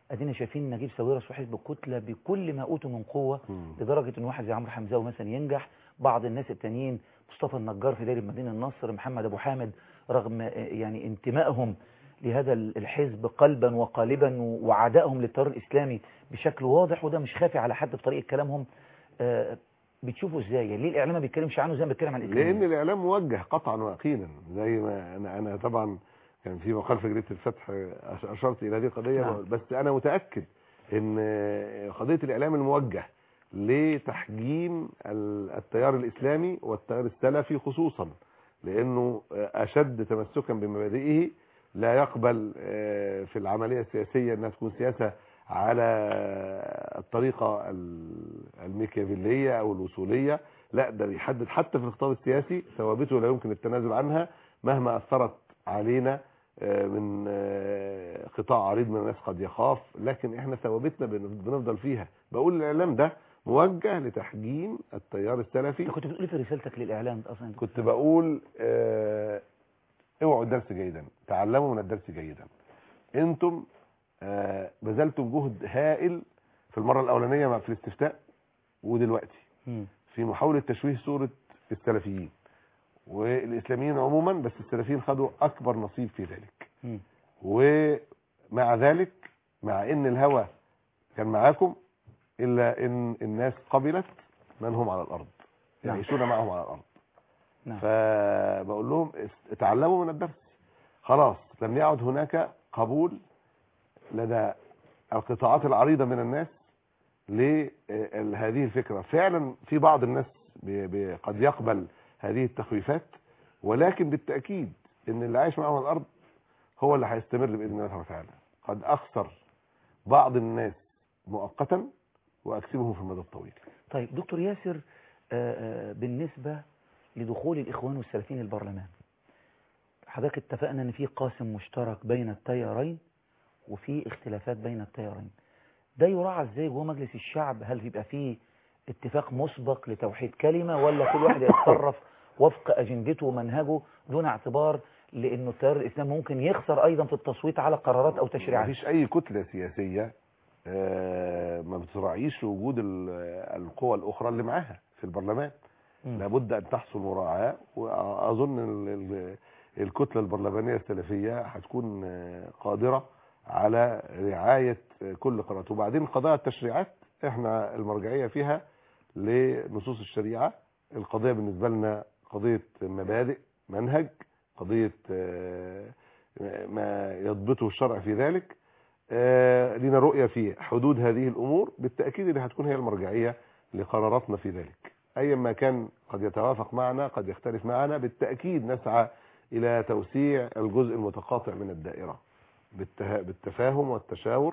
ادينا شايفين نجيب ساويرس وحزب الكتله بكل ما اوتوا من قوه مم. لدرجه ان واحد زي عمرو حمزاوي مثلا ينجح بعض الناس التانيين مصطفى النجار في دايره مدينه النصر محمد ابو حامد رغم آه، يعني انتمائهم لهذا الحزب قلبا وقالبا و- وعدائهم للتيار الاسلامي بشكل واضح وده مش خافي على حد بطريقه كلامهم آه، بتشوفوا ازاي ليه الاعلام ما بيتكلمش عنه زي ما بيتكلم عن الاسلام لان الاعلام موجه قطعا ويقينا زي ما انا انا طبعا كان في مقال في جريده الفتح أش- اشرت الى هذه القضيه نعم. بس انا متاكد ان قضيه الاعلام الموجه لتحجيم ال- التيار الاسلامي والتيار السلفي خصوصا لانه اشد تمسكا بمبادئه لا يقبل آه، في العمليه السياسيه انها تكون سياسه على الطريقه ال- الميكيافيليه او الوصوليه لا ده بيحدد حتى في الخطاب السياسي ثوابته لا يمكن التنازل عنها مهما اثرت علينا آه، من آه، قطاع عريض من الناس قد يخاف لكن احنا ثوابتنا بن- بنفضل فيها بقول الاعلام ده موجه لتحجيم التيار السلفي انت كنت بتقول إيه في رسالتك للاعلام اصلا كنت بقول آه، اوعوا الدرس جيدا تعلموا من الدرس جيدا انتم آه، بذلتم جهد هائل في المرة الأولانية مع في الاستفتاء ودلوقتي مم. في محاولة تشويه صورة السلفيين والإسلاميين عموما بس السلفيين خدوا أكبر نصيب في ذلك مم. ومع ذلك مع ان الهوى كان معاكم الا ان الناس قبلت من هم على الارض نعم. يعيشون معهم على الارض نعم فبقول لهم است- اتعلموا من الدرس خلاص لم يعد هناك قبول لدى القطاعات العريضة من الناس لهذه الفكرة فعلا في بعض الناس بي- بي- قد يقبل هذه التخويفات ولكن بالتأكيد ان اللي عايش معهم على الارض هو اللي هيستمر بإذن الله سبحانه وتعالى قد أخسر بعض الناس مؤقتا وأكسبهم في المدى الطويل طيب دكتور ياسر آه، آه، بالنسبة لدخول الإخوان والسلفيين البرلمان حضرتك اتفقنا ان في قاسم مشترك بين التيارين وفي اختلافات بين التيارين ده يراعى ازاي جوه مجلس الشعب هل بيبقى فيه اتفاق مسبق لتوحيد كلمة ولا كل واحد يتصرف وفق اجندته ومنهجه دون اعتبار لانه التيار الاسلامي ممكن يخسر ايضا في التصويت على قرارات او ما تشريعات فيش أي كتلة سياسية آه، ما بتراعيش وجود ال- القوى الأخرى اللي معاها في البرلمان مم. لابد أن تحصل مراعاة وأظن ال- ال- الكتلة البرلمانية السلفية هتكون آه، قادرة على رعاية آه، كل قرارات وبعدين قضايا التشريعات احنا المرجعية فيها لنصوص الشريعة القضية بالنسبة لنا قضية مبادئ منهج قضية آه، ما يضبطه الشرع في ذلك آه، لنا رؤية في حدود هذه الأمور بالتأكيد اللي هتكون هي المرجعية لقراراتنا في ذلك أيا ما كان قد يتوافق معنا قد يختلف معنا بالتأكيد نسعى إلى توسيع الجزء المتقاطع من الدائرة بالته- بالتفاهم والتشاور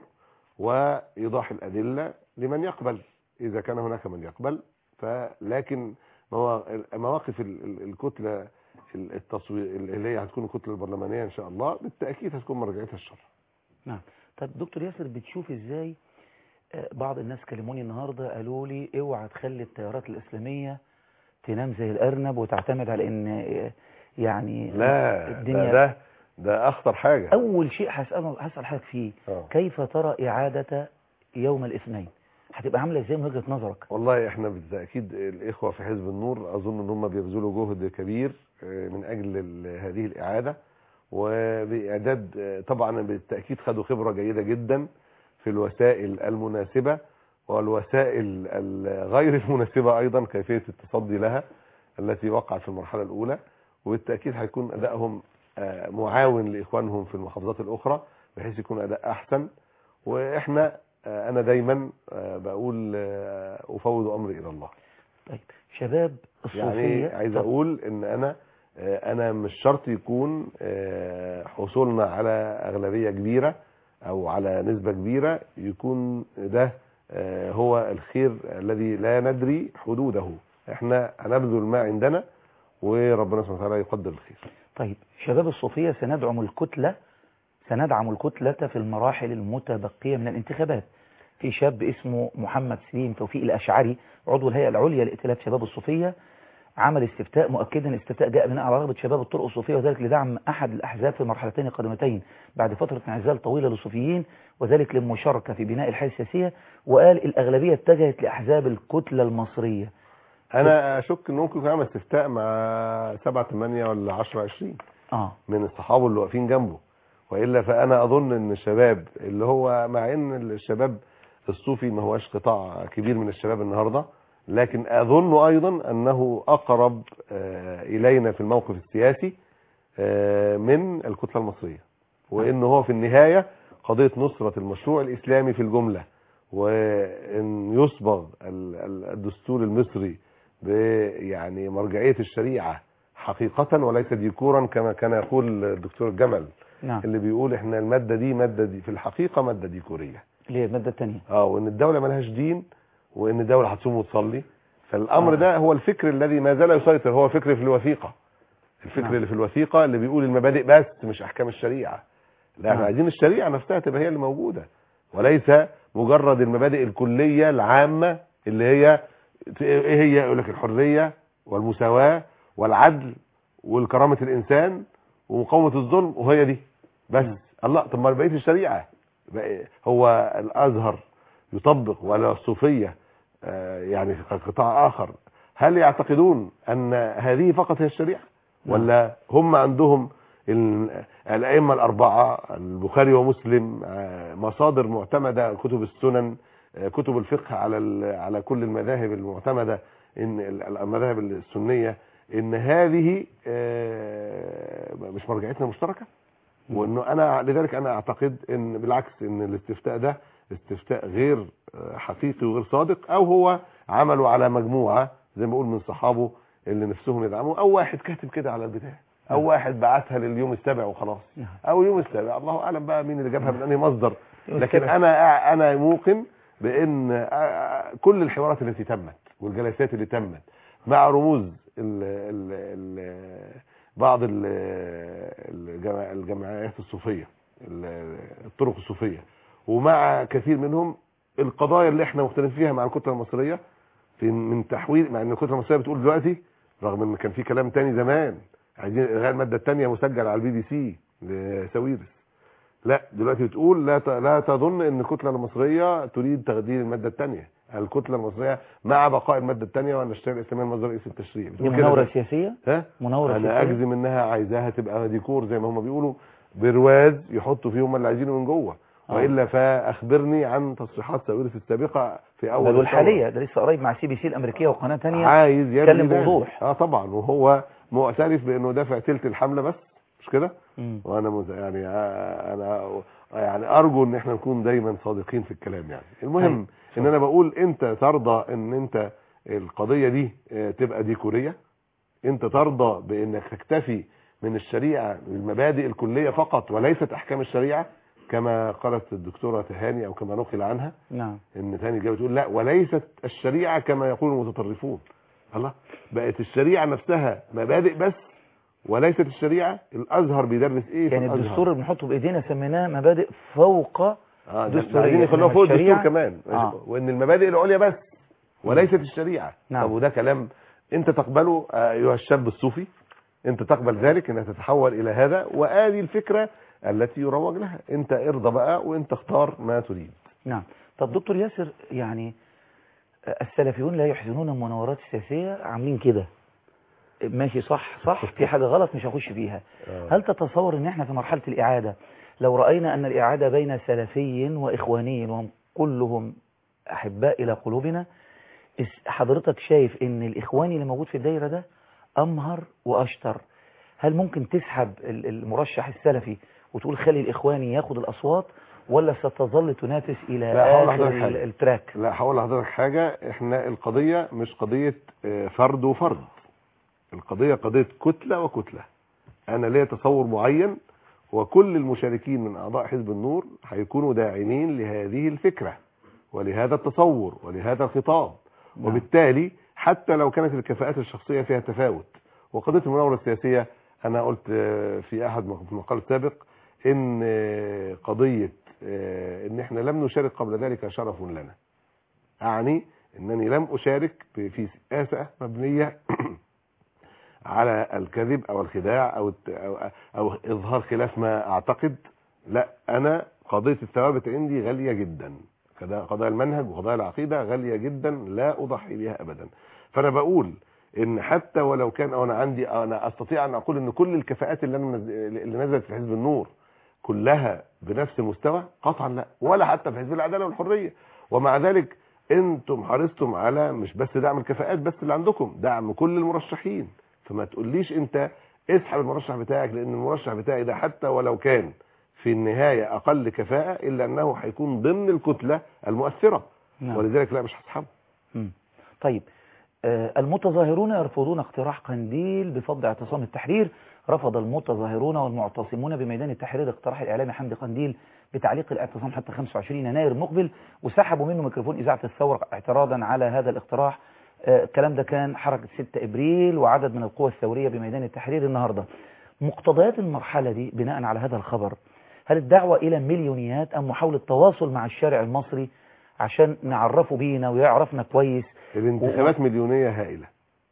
وإيضاح الأدلة لمن يقبل إذا كان هناك من يقبل فلكن موا- مواقف ال- ال- الكتلة التصوير اللي هي هتكون الكتلة البرلمانية إن شاء الله بالتأكيد هتكون مرجعيتها الشرع نعم طب دكتور ياسر بتشوف ازاي آه، بعض الناس كلموني النهارده قالوا لي اوعى تخلي التيارات الاسلاميه تنام زي الارنب وتعتمد على ان آه، يعني لا الدنيا ده ده ده اخطر حاجه اول شيء هساله هسال حضرتك فيه آه. كيف ترى اعاده يوم الاثنين هتبقى عامله ازاي من وجهه نظرك والله احنا بالتاكيد الاخوه في حزب النور اظن ان هم بيبذلوا جهد كبير آه، من اجل ال- هذه الاعاده وباعداد آه، طبعا بالتاكيد خدوا خبره جيده جدا في الوسائل المناسبه والوسائل الغير المناسبه ايضا كيفيه التصدي لها التي وقعت في المرحله الاولى وبالتاكيد هيكون ادائهم آه، معاون لاخوانهم في المحافظات الاخرى بحيث يكون اداء احسن واحنا آه، انا دايما آه، بقول آه، افوض امري الى الله طيب شباب الصوفيه يعني عايز طب- اقول ان انا آه، انا مش شرط يكون آه، حصولنا على اغلبيه كبيره او على نسبه كبيره يكون ده آه، هو الخير الذي لا ندري حدوده احنا هنبذل ما عندنا وربنا سبحانه وتعالى يقدر الخير طيب شباب الصوفية سندعم الكتلة سندعم الكتلة في المراحل المتبقية من الانتخابات في شاب اسمه محمد سليم توفيق الأشعري عضو الهيئة العليا لائتلاف شباب الصوفية عمل استفتاء مؤكدا الاستفتاء جاء بناء على رغبة شباب الطرق الصوفية وذلك لدعم أحد الأحزاب في المرحلتين القادمتين بعد فترة انعزال طويلة للصوفيين وذلك للمشاركة في بناء الحياة السياسية وقال الأغلبية اتجهت لأحزاب الكتلة المصرية انا اشك ان ممكن يكون عمل استفتاء مع 7 8 ولا 10 20 آه من الصحابه اللي واقفين جنبه والا فانا اظن ان الشباب اللي هو مع ان الشباب الصوفي ما هوش قطاع كبير من الشباب النهارده لكن اظن ايضا انه اقرب آه، الينا في الموقف السياسي آه، من الكتله المصريه وان هو في النهايه قضيه نصره المشروع الاسلامي في الجمله وان يصبغ ال- ال- الدستور المصري ب يعني مرجعيه الشريعه حقيقه وليس ديكورا كما كان يقول الدكتور جمل نعم اللي بيقول احنا الماده دي ماده دي في الحقيقه ماده ديكوريه اللي هي المادة الثانية اه وان الدوله ملهاش دين وان الدوله هتصوم وتصلي فالامر آه. ده هو الفكر الذي ما زال يسيطر هو فكر في الوثيقه الفكر نعم. اللي في الوثيقه اللي بيقول المبادئ بس مش احكام الشريعه لا احنا نعم. عايزين الشريعه نفسها تبقى هي اللي موجوده وليس مجرد المبادئ الكليه العامه اللي هي ايه هي يقول لك الحريه والمساواه والعدل والكرامه الانسان ومقاومه الظلم وهي دي بس نعم. الله طب ما بقيه الشريعه بقى- هو الازهر يطبق ولا الصوفيه آه، يعني قطاع اخر هل يعتقدون ان هذه فقط هي الشريعه نعم. ولا هم عندهم ال- الائمه الاربعه البخاري ومسلم آه، مصادر معتمده كتب السنن آه، كتب الفقه على ال- على كل المذاهب المعتمده ان ال- المذاهب السنيه ان هذه آه، مش مرجعيتنا مشتركه وانه انا لذلك انا اعتقد ان بالعكس ان الاستفتاء ده استفتاء غير آه، حقيقي وغير صادق او هو عمله على مجموعه زي ما بقول من صحابه اللي نفسهم يدعموا او واحد كاتب كده على البتاع او واحد بعتها لليوم السابع وخلاص نعم. او يوم السابع الله اعلم بقى مين اللي جابها من انهي مصدر يوم لكن السابع. انا انا موقن بان آه، كل الحوارات التي تمت والجلسات اللي تمت مع رموز ال ال ال بعض ال- الجمع- الجمعيات الصوفيه ال- الطرق الصوفيه ومع كثير منهم القضايا اللي احنا مختلفين فيها مع الكتله المصريه في من تحويل مع ان الكتله المصريه بتقول دلوقتي رغم ان كان في كلام تاني زمان عايزين الغاء الماده الثانيه مسجل على البي بي سي لساويرس لا دلوقتي بتقول لا ت- لا تظن ان الكتله المصريه تريد تغيير الماده الثانيه الكتله المصريه مع بقاء الماده الثانيه وان الشريعه الاسلاميه مصدر رئيس التشريع دي بتقول كده مناورة بس. سياسية ها مناورة انا سياسية اجزم انها عايزاها تبقى ديكور زي ما هم بيقولوا برواز يحطوا فيه هم اللي عايزينه من جوه آه. والا فاخبرني عن تصريحات ساويرس السابقه في اول بل الثورة. والحالية ده لسه قريب مع سي بي سي الأمريكية وقناة تانية عايز يبني اتكلم ذلك. بوضوح. اه طبعا وهو معترف بانه دافع تلت الحمله بس مش كده مم. وانا مز... يعني آه، انا يعني ارجو ان احنا نكون دايما صادقين في الكلام يعني المهم ان انا بقول انت ترضى ان انت القضيه دي آه، تبقى ديكوريه انت ترضى بانك تكتفي من الشريعه المبادئ الكليه فقط وليست احكام الشريعه كما قالت الدكتوره تهاني او كما نقل عنها نعم ان تاني جايه بتقول لا وليست الشريعه كما يقول المتطرفون الله بقت الشريعه نفسها مبادئ بس وليست الشريعه الازهر بيدرس ايه في يعني الأزهر؟ الدستور اللي بنحطه بإيدينا سميناه مبادئ فوق اه ده- ده دستورية. عايزين يخلوها فوق إنما الدستور الشريعة- كمان آه. وان المبادئ العليا بس وليست الشريعه نعم. طب وده كلام انت تقبله آه، ايها الشاب الصوفي انت تقبل ذلك انها تتحول الى هذا وادي الفكره التي يروج لها انت ارضى بقى وانت اختار ما تريد نعم طب دكتور ياسر يعني السلفيون لا يحزنون المناورات السياسية عاملين كده ماشي صح صح في حاجة غلط مش هخش فيها آه. هل تتصور ان احنا في مرحلة الإعادة لو رأينا أن الإعادة بين سلفي وإخواني وهم كلهم أحباء إلى قلوبنا اس- حضرتك شايف ان الإخواني اللي موجود في الدايرة ده أمهر وأشطر هل ممكن تسحب ال- المرشح السلفي وتقول خلي الإخواني ياخد الأصوات ولا ستظل تنافس إلى لا، هقول آخر لحضرتك ال- حاجة. التراك لا هقول لحضرتك حاجة احنا القضية مش قضية آه، فرد وفرد القضية قضية كتلة وكتلة انا ليا تصور معين وكل المشاركين من اعضاء حزب النور هيكونوا داعمين لهذه الفكرة ولهذا التصور ولهذا الخطاب نعم. وبالتالي حتى لو كانت الكفاءات الشخصية فيها تفاوت وقضية المناورة السياسية انا قلت آه، في احد المقال السابق ان آه، قضية آه، ان احنا لم نشارك قبل ذلك شرف لنا اعني انني لم اشارك في في سياسه مبنيه على الكذب او الخداع او الت- او, أو اظهار خلاف ما اعتقد لا انا قضيه الثوابت عندي غاليه جدا كده قضايا المنهج وقضايا العقيده غاليه جدا لا اضحي بها ابدا فانا بقول ان حتى ولو كان انا عندي انا استطيع ان اقول ان كل الكفاءات اللي انا منز- اللي نزلت في حزب النور كلها بنفس المستوى قطعا لا ولا حتى في حزب العداله والحريه ومع ذلك انتم حرصتم على مش بس دعم الكفاءات بس اللي عندكم دعم كل المرشحين فما تقوليش انت اسحب المرشح بتاعك لان المرشح بتاعي ده حتى ولو كان في النهايه اقل كفاءه الا انه هيكون ضمن الكتله المؤثره نعم. ولذلك لا مش هسحبه مم. طيب آه، المتظاهرون يرفضون اقتراح قنديل بفضل اعتصام التحرير رفض المتظاهرون والمعتصمون بميدان التحرير اقتراح الإعلامي حمدي قنديل بتعليق الاعتصام حتى 25 يناير المقبل وسحبوا منه ميكروفون إذاعة الثورة اعتراضا على هذا الاقتراح آه، الكلام ده كان حركة 6 إبريل وعدد من القوى الثورية بميدان التحرير النهاردة مقتضيات المرحلة دي بناء على هذا الخبر هل الدعوة إلى مليونيات أم محاولة تواصل مع الشارع المصري عشان نعرفه بينا ويعرفنا كويس الانتخابات مليونيه هائله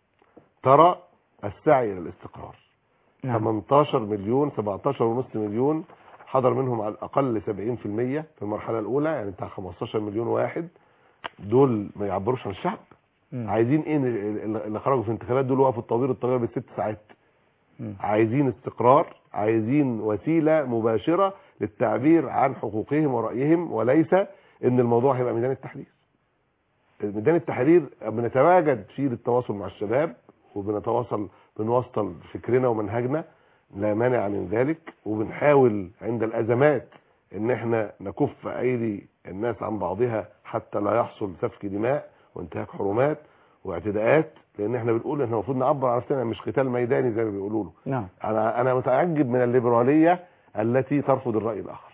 ترى السعي الى الاستقرار نعم 18 مليون 17 ونص مليون حضر منهم على الاقل 70% في المرحله الاولى يعني بتاع 15 مليون واحد دول ما يعبروش عن الشعب مم. عايزين ايه اللي اللي خرجوا في الانتخابات دول وقفوا الطوابير الطويله بالست ساعات مم. عايزين استقرار عايزين وسيله مباشره للتعبير عن حقوقهم ورايهم وليس ان الموضوع هيبقى ميدان التحرير ميدان التحرير بنتواجد فيه للتواصل مع الشباب وبنتواصل بنوصل فكرنا ومنهجنا لا مانع من ذلك وبنحاول عند الازمات ان احنا نكف ايدي الناس عن بعضها حتى لا يحصل سفك دماء وانتهاك حرمات واعتداءات لان احنا بنقول احنا المفروض نعبر عن نفسنا مش قتال ميداني زي ما بيقولوا له نعم انا انا متعجب من الليبراليه التي ترفض الراي الاخر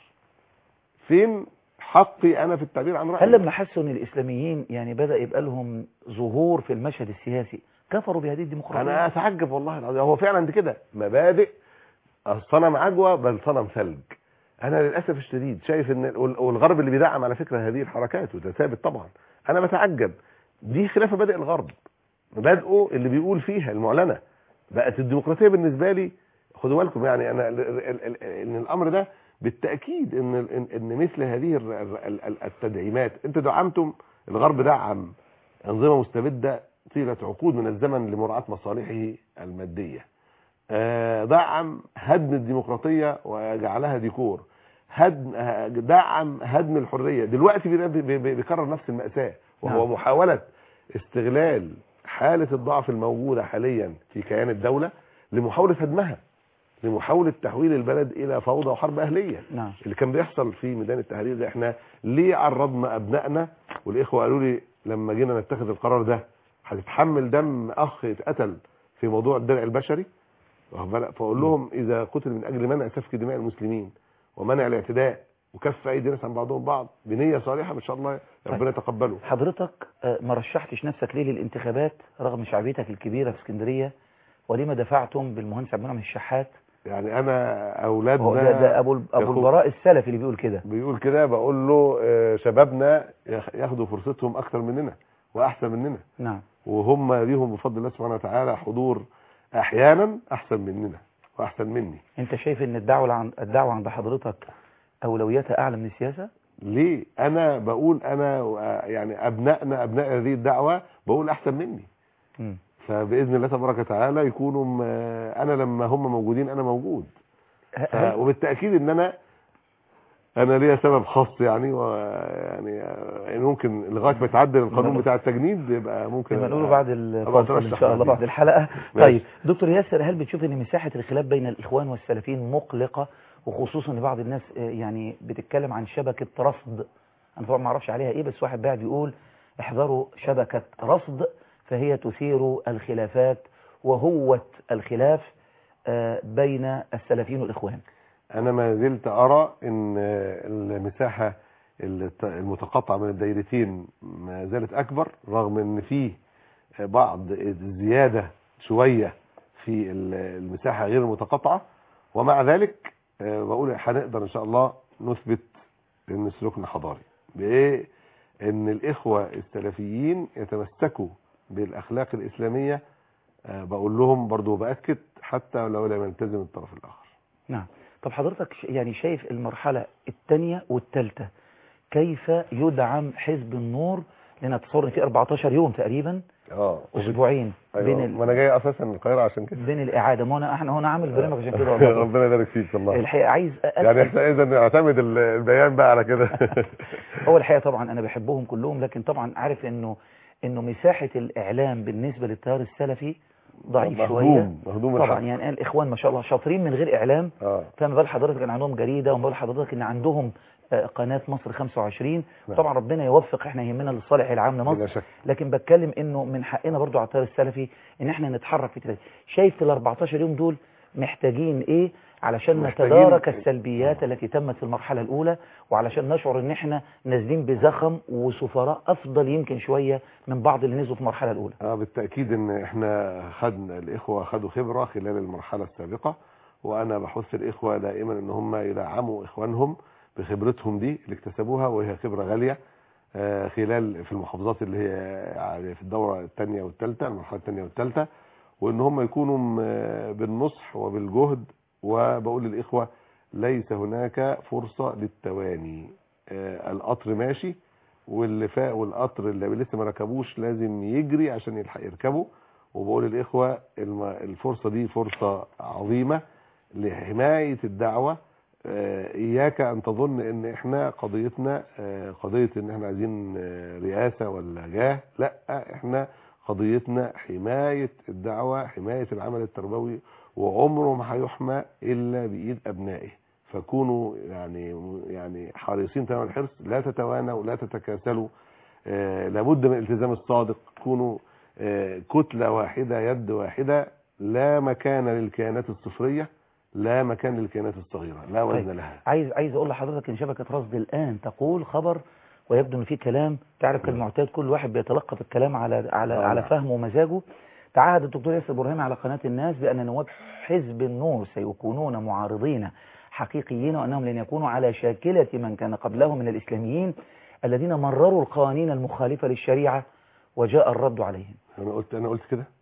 فين حقي انا في التعبير عن رايي هل لما حسوا ان الاسلاميين يعني بدا يبقى لهم ظهور في المشهد السياسي كفروا بهذه الديمقراطيه انا اتعجب والله العظيم هو فعلا دي كده مبادئ الصنم عجوه بل صنم ثلج انا للاسف الشديد شايف ان وال- والغرب اللي بيدعم على فكره هذه الحركات وده ثابت طبعا انا بتعجب دي خلاف مبادئ الغرب مبادئه اللي بيقول فيها المعلنه بقت الديمقراطيه بالنسبه لي خدوا بالكم يعني انا ال- ال- ال- ان الامر ده بالتاكيد ان ان إن مثل هذه الر- الر- ال- ال- التدعيمات انتوا دعمتم الغرب دعم انظمه مستبده طيله عقود من الزمن لمراعاه مصالحه الماديه آه، دعم هدم الديمقراطيه وجعلها ديكور هدم آه، دعم هدم الحريه دلوقتي بي- بي- بي- بيكرر نفس الماساه وهو نعم. محاوله استغلال حاله الضعف الموجوده حاليا في كيان الدوله لمحاوله هدمها لمحاوله تحويل البلد الى فوضى وحرب اهليه نعم اللي كان بيحصل في ميدان التحرير ده احنا ليه عرضنا ابنائنا والاخوه قالوا لي لما جينا نتخذ القرار ده هتتحمل دم اخ اتقتل في موضوع الدرع البشري واخد بالك؟ فاقول لهم اذا قتل من اجل منع سفك دماء المسلمين ومنع الاعتداء وكف ايدي الناس عن بعضهم بعض بنيه صالحه ان شاء الله ربنا يتقبله حضرتك آه، ما رشحتش نفسك ليه للانتخابات رغم شعبيتك الكبيره في اسكندريه ولما دفعتم بالمهندس عبد المنعم الشحات يعني انا هو ده, ده اولادنا ابو ابو ياخد- البراء السلفي اللي بيقول كده بيقول كده بقول له آه، شبابنا ياخ- ياخدوا فرصتهم اكتر مننا واحسن مننا نعم وهم ليهم بفضل الله سبحانه وتعالى حضور احيانا احسن مننا واحسن مني انت شايف ان الدعوه عند الدعوه عند حضرتك اولوياتها اعلى من السياسه ليه انا بقول انا و- يعني ابنائنا ابناء هذه الدعوه بقول احسن مني مم. فباذن الله تبارك وتعالى يكونوا م- انا لما هم موجودين انا موجود ه- ف- هل- وبالتاكيد ان انا انا ليا سبب خاص يعني ويعني يعني ممكن لغايه ما يتعدل القانون نقول- بتاع التجنيد يبقى ممكن لما نقوله أبقى- بعد أبقى الفاصل ان أترشح شاء الله بعدين. بعد الحلقه ماشي. طيب دكتور ياسر هل بتشوف ان مساحه الخلاف بين الاخوان والسلفيين مقلقه وخصوصا ان بعض الناس آه، يعني بتتكلم عن شبكه رصد انا طبعا ما اعرفش عليها ايه بس واحد قاعد يقول احذروا شبكه رصد فهي تثير الخلافات وهوة الخلاف آه، بين السلفيين والاخوان انا ما زلت ارى ان المساحه الت- المتقاطعه من الدايرتين ما زالت اكبر رغم ان في بعض الزياده شويه في ال- المساحه غير المتقاطعه ومع ذلك آه، بقول هنقدر ان شاء الله نثبت ان سلوكنا حضاري بايه ان الاخوه السلفيين يتمسكوا بالاخلاق الاسلاميه آه، بقول لهم برضو باكد حتى لو لم يلتزم الطرف الاخر نعم طب حضرتك ش- يعني شايف المرحلة الثانية والثالثة كيف يدعم حزب النور لنتصور إن في 14 يوم تقريبا اه اسبوعين ايوه بين ال... ما انا جاي اساسا من القاهره عشان كده بين الاعاده ما انا احنا هنا عامل برنامج عشان كده والله ربنا يبارك فيك والله الحقيقه عايز أسأل يعني احنا اذا نعتمد ال- البيان بقى على كده هو الحقيقه طبعا انا بحبهم كلهم لكن طبعا عارف انه انه مساحه الاعلام بالنسبه للتيار السلفي ضعيف شويه مهضوم مهضوم طبعا الحق. يعني الاخوان ما شاء الله شاطرين من غير اعلام اه فما بال حضرتك ان عندهم جريده وما بال حضرتك ان عندهم آه، قناه مصر 25 نعم. طبعا ربنا يوفق احنا يهمنا للصالح العام بلا لمصر شك لكن بتكلم انه من حقنا برضو على التيار السلفي ان احنا نتحرك في تلاتة. شايف في ال 14 يوم دول محتاجين ايه علشان محتاجين- نتدارك السلبيات التي تمت في المرحلة الاولى وعلشان نشعر ان احنا نازلين بزخم وسفراء افضل يمكن شوية من بعض اللي نزلوا في المرحلة الاولى اه بالتاكيد ان احنا خدنا الاخوه خدوا خبره خلال المرحله السابقه وانا بحث الاخوه دائما ان هم يدعموا اخوانهم بخبرتهم دي اللي اكتسبوها وهي خبره غاليه آه، خلال في المحافظات اللي هي يعني في الدوره الثانيه والثالثه المرحله الثانيه والثالثه وان هم يكونوا م- بالنصح وبالجهد وبقول للاخوه ليس هناك فرصه للتواني آه، القطر ماشي واللي فاق والقطر اللي لسه ما ركبوش لازم يجري عشان يلحق يركبه وبقول للاخوه الم- الفرصه دي فرصه عظيمه لحمايه الدعوه آه، اياك ان تظن ان احنا قضيتنا آه، قضيه ان احنا عايزين آه، رئاسه ولا جاه لا احنا قضيتنا حمايه الدعوه حمايه العمل التربوي وعمره ما هيحمى الا بايد ابنائه فكونوا يعني يعني حريصين تمام الحرص لا تتوانوا لا تتكاسلوا آه، لابد من الالتزام الصادق كونوا آه، كتلة واحدة يد واحدة لا مكان للكيانات الصفرية لا مكان للكيانات الصغيرة لا وزن طيب. لها عايز عايز اقول لحضرتك ان شبكة رصد الان تقول خبر ويبدو ان في كلام تعرف كالمعتاد كل واحد بيتلقف الكلام على على آه. على فهمه ومزاجه تعهد الدكتور ياسر برهامي على قناة الناس بأن نواب حزب النور سيكونون معارضين حقيقيين وأنهم لن يكونوا على شاكلة من كان قبلهم من الإسلاميين الذين مرروا القوانين المخالفة للشريعة وجاء الرد عليهم انا قلت انا قلت كده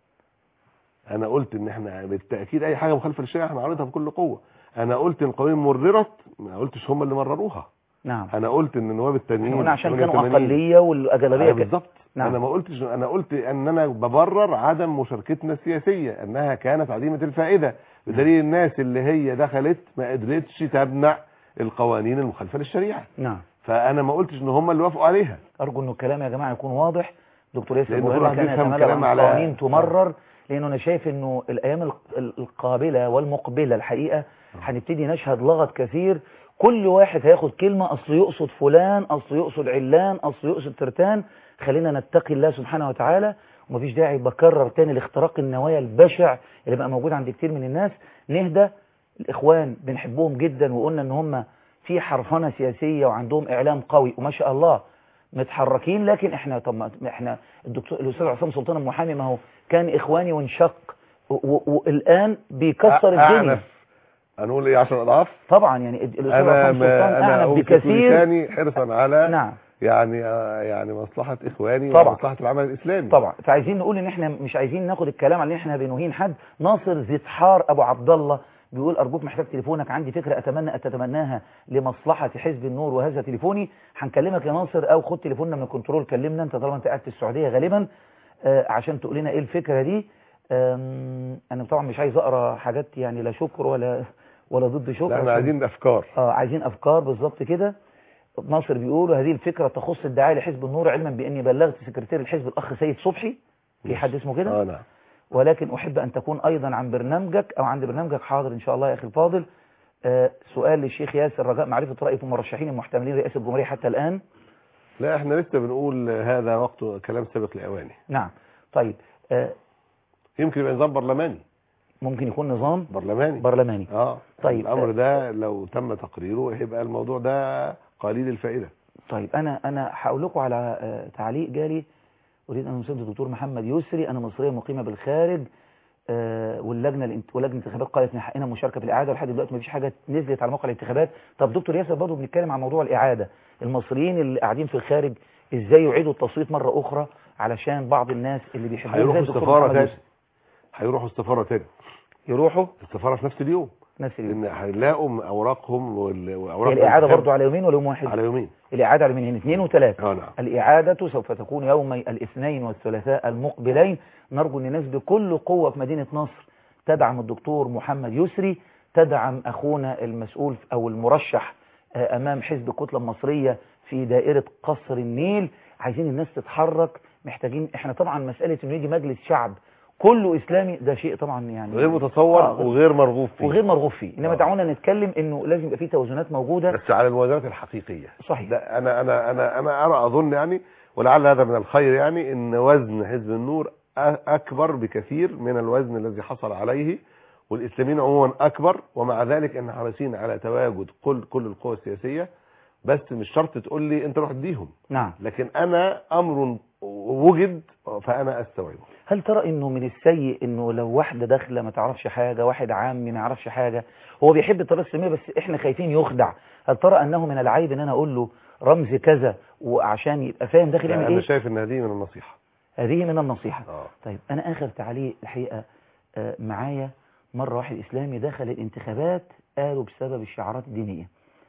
انا قلت ان احنا بالتاكيد اي حاجه مخالفه للشريعه احنا عارضها بكل قوه انا قلت ان القوانين مررت ما قلتش هم اللي مرروها نعم انا قلت ان النواب التانيين احنا قلنا عشان كانوا 88 أقلية والأغلبية أيوة كانت- بالظبط نعم. انا ما قلتش انا قلت ان انا ببرر عدم مشاركتنا السياسيه انها كانت عديمه الفائده بدليل الناس اللي هي دخلت ما قدرتش تمنع القوانين المخالفه للشريعه نعم فانا ما قلتش ان هم اللي وافقوا عليها أرجو أنه الكلام يا جماعة يكون واضح دكتور ياسر لأن كل برهامي واحد كان يفهم يتملأ كلام عن على- قوانين تمرر لأنه أنا شايف أنه الأيام الق- ال- القابلة والمقبلة الحقيقة هنبتدي نشهد لغط كثير كل واحد هياخد كلمة أصل يقصد فلان أصل يقصد علان أصل يقصد ترتان خلينا نتقي الله سبحانه وتعالى ومفيش داعي بكرر تاني لاختراق النوايا البشع اللي بقى موجود عند كتير من الناس نهدى الإخوان بنحبهم جدا وقلنا إن هم في حرفنة سياسية وعندهم إعلام قوي وما شاء الله متحركين لكن احنا طب ما احنا الدكتور الاستاذ عصام سلطان المحامي ما هو كان اخواني وانشق و- و- والان بيكسر الدنيا أعنف. هنقول ايه 10 اضعاف طبعا يعني الاستاذ انا عصام ما سلطان انا اعنف أوصف بكثير لساني حرصا على نعم يعني آه، يعني مصلحه اخواني طبعا. ومصلحه العمل الاسلامي طبعا فعايزين نقول ان احنا مش عايزين ناخد الكلام على ان احنا بنهين حد ناصر زتحار ابو عبد الله بيقول ارجوك محتاج تليفونك عندي فكره اتمنى ان تتمناها لمصلحه حزب النور وهذا تليفوني هنكلمك يا ناصر او خد تليفوننا من الكنترول كلمنا انت طالما انت قاعد في السعوديه غالبا آه عشان تقول لنا ايه الفكره دي آم، انا طبعا مش عايز اقرا حاجات يعني لا شكر ولا ولا ضد شكر لا احنا عشان- عايزين افكار اه عايزين افكار بالظبط كده ناصر بيقول هذه الفكره تخص الدعايه لحزب النور علما باني بلغت سكرتير الحزب الاخ سيد صبحي في حد اسمه كده اه نعم ولكن احب ان تكون ايضا عن برنامجك او عند برنامجك حاضر ان شاء الله يا اخي الفاضل آه سؤال للشيخ ياسر رجاء معرفه رايه في المرشحين المحتملين رئاسه الجمهوريه حتى الان لا احنا لسه بنقول هذا وقت كلام سابق لاوانه نعم طيب آه يمكن يبقى نظام برلماني ممكن يكون نظام برلماني برلماني اه طيب. الامر ده لو تم تقريره هيبقى الموضوع ده قليل الفائده طيب انا انا هقول لكم على آه، تعليق جالي اريد ان اسند الدكتور محمد يسري انا مصريه مقيمه بالخارج آه، واللجنه الانت- ولجنه الانتخابات قالت ان حقنا مشاركه في الاعاده ولحد دلوقتي ما فيش حاجه نزلت على موقع الانتخابات طب دكتور ياسر برضه بنتكلم عن موضوع الاعاده المصريين اللي قاعدين في الخارج ازاي يعيدوا التصويت مره اخرى علشان بعض الناس اللي بيحبوا هيروحوا زي الدكتور السفاره محمد تاني يسري. هيروحوا السفاره تاني يروحوا السفاره في نفس اليوم نفس اليوم لان هيلاقوا اوراقهم وال- هي واوراق الإعادة الانتخاب برضو على يومين ولا يوم واحد على يومين الإعادة على يومين اثنين وثلاثة اه نعم الإعادة سوف تكون يومي الاثنين والثلاثاء المقبلين نرجو أن الناس بكل قوة في مدينة نصر تدعم الدكتور محمد يسري تدعم أخونا المسؤول أو المرشح آه، أمام حزب الكتلة المصرية في دائرة قصر النيل عايزين الناس تتحرك محتاجين احنا طبعا مسألة انه يجي مجلس شعب كله إسلامي ده شيء طبعا يعني غير متصور آه، غير- وغير مرغوب فيه وغير مرغوب فيه انما آه. دعونا نتكلم انه لازم يبقى فيه توازنات موجودة بس على الموازنات الحقيقيه صحيح ده انا انا انا انا ارى اظن يعني ولعل هذا من الخير يعني ان وزن حزب النور أ- اكبر بكثير من الوزن الذي حصل عليه والاسلاميين عموما اكبر ومع ذلك ان حريصين على تواجد كل كل القوى السياسيه بس مش شرط تقول لي انت روح اديهم نعم لكن انا امر وجد فانا استوعبه هل ترى انه من السيء انه لو واحده داخله ما تعرفش حاجه واحد عامي ما يعرفش حاجه هو بيحب الطريقه الاسلاميه بس احنا خايفين يخدع هل ترى انه من العيب ان انا اقول له رمز كذا وعشان يبقى فاهم داخل يعمل انا ايه شايف ان هذه من النصيحه هذه من النصيحه اه طيب انا اخر تعليق الحقيقه آه، معايا مره واحد اسلامي دخل الانتخابات قالوا بسبب الشعارات الدينيه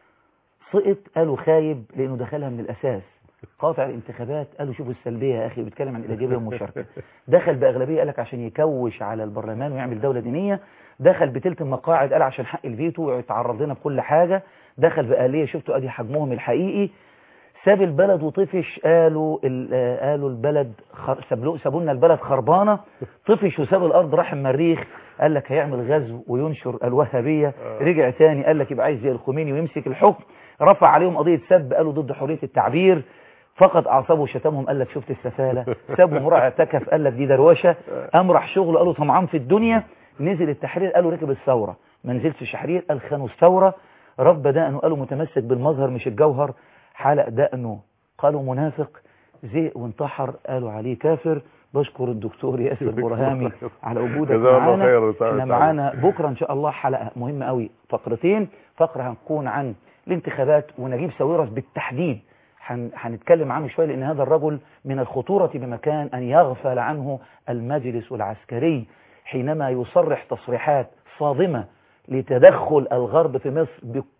سقط قالوا خايب لانه دخلها من الاساس قاطع الانتخابات قالوا شوفوا السلبيه يا اخي بيتكلم عن الايجابيه والمشاركه دخل باغلبيه قال لك عشان يكوش على البرلمان ويعمل دوله دينيه دخل بتلت المقاعد قال عشان حق الفيتو ويتعرض لنا بكل حاجه دخل بآلية شفتوا ادي حجمهم الحقيقي ساب البلد وطفش قالوا ال- آه، قالوا البلد خر... سابلو- سابوا لنا البلد خربانه طفش وساب الارض راح المريخ قال لك هيعمل غزو وينشر الوهابيه رجع تاني قال لك يبقى عايز زي الخميني ويمسك الحكم رفع عليهم قضيه سب قالوا ضد حريه التعبير فقد اعصابه وشتمهم قال لك شفت السفاله سابهم راح اعتكف قال لك دي دروشه قام راح شغله قالوا طمعان في الدنيا نزل التحرير قالوا ركب الثوره ما نزلش الشحرير قال خانوا الثوره رب دقنه قالوا متمسك بالمظهر مش الجوهر حلق دقنه قالوا منافق زهق وانتحر قالوا عليه كافر بشكر الدكتور ياسر برهامي على وجودك جزاه الله معانا خير وسعد احنا سعد. معانا بكره ان شاء الله حلقه مهمه قوي فقرتين فقره هنكون عن الانتخابات ونجيب ساويرس بالتحديد هن- هنتكلم عنه شويه لان هذا الرجل من الخطوره بمكان ان يغفل عنه المجلس العسكري حينما يصرح تصريحات صادمه لتدخل الغرب في مصر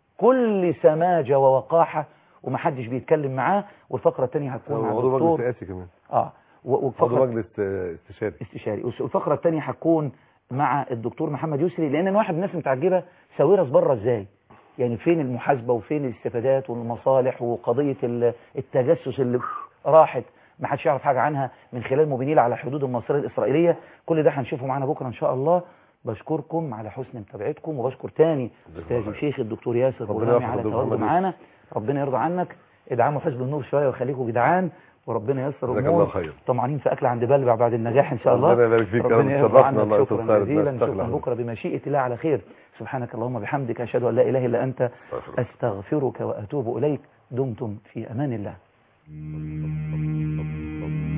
بكل سماجه ووقاحه ومحدش بيتكلم معاه والفقره الثانيه هتكون مع عضو مجلس الدكتور رئاسي كمان اه و- عضو والفقره مجلس آه، استشاري استشاري والفقره الثانيه هتكون مع الدكتور محمد يسري لان أنا واحد من الناس متعجبه ساويرس بره ازاي يعني فين المحاسبه وفين الاستفادات والمصالح وقضيه ال- التجسس اللي راحت ما حدش يعرف حاجه عنها من خلال مبينين على الحدود المصريه الاسرائيليه كل ده هنشوفه معانا بكره ان شاء الله بشكركم على حسن متابعتكم وبشكر تاني استاذ وشيخ الدكتور ياسر ربنا برهامي يرحم على الدكتور تواجده محمد معانا ربنا يرضى عنك ادعموا حزب النور شويه وخليكم جدعان وربنا ييسر جزاك الامور الله خير طمعانين في اكل عند بلبع بعد النجاح ان شاء الله ربنا يبارك فيك يا رب. ربنا يرضى شرفنا عنك الله يا شكرا أستاذ خالد. جزيلا نستغفر نشوفكم الله. بكره بمشيئه الله على خير سبحانك اللهم بحمدك اشهد ان لا اله الا انت استغفرك واتوب اليك دمتم في امان الله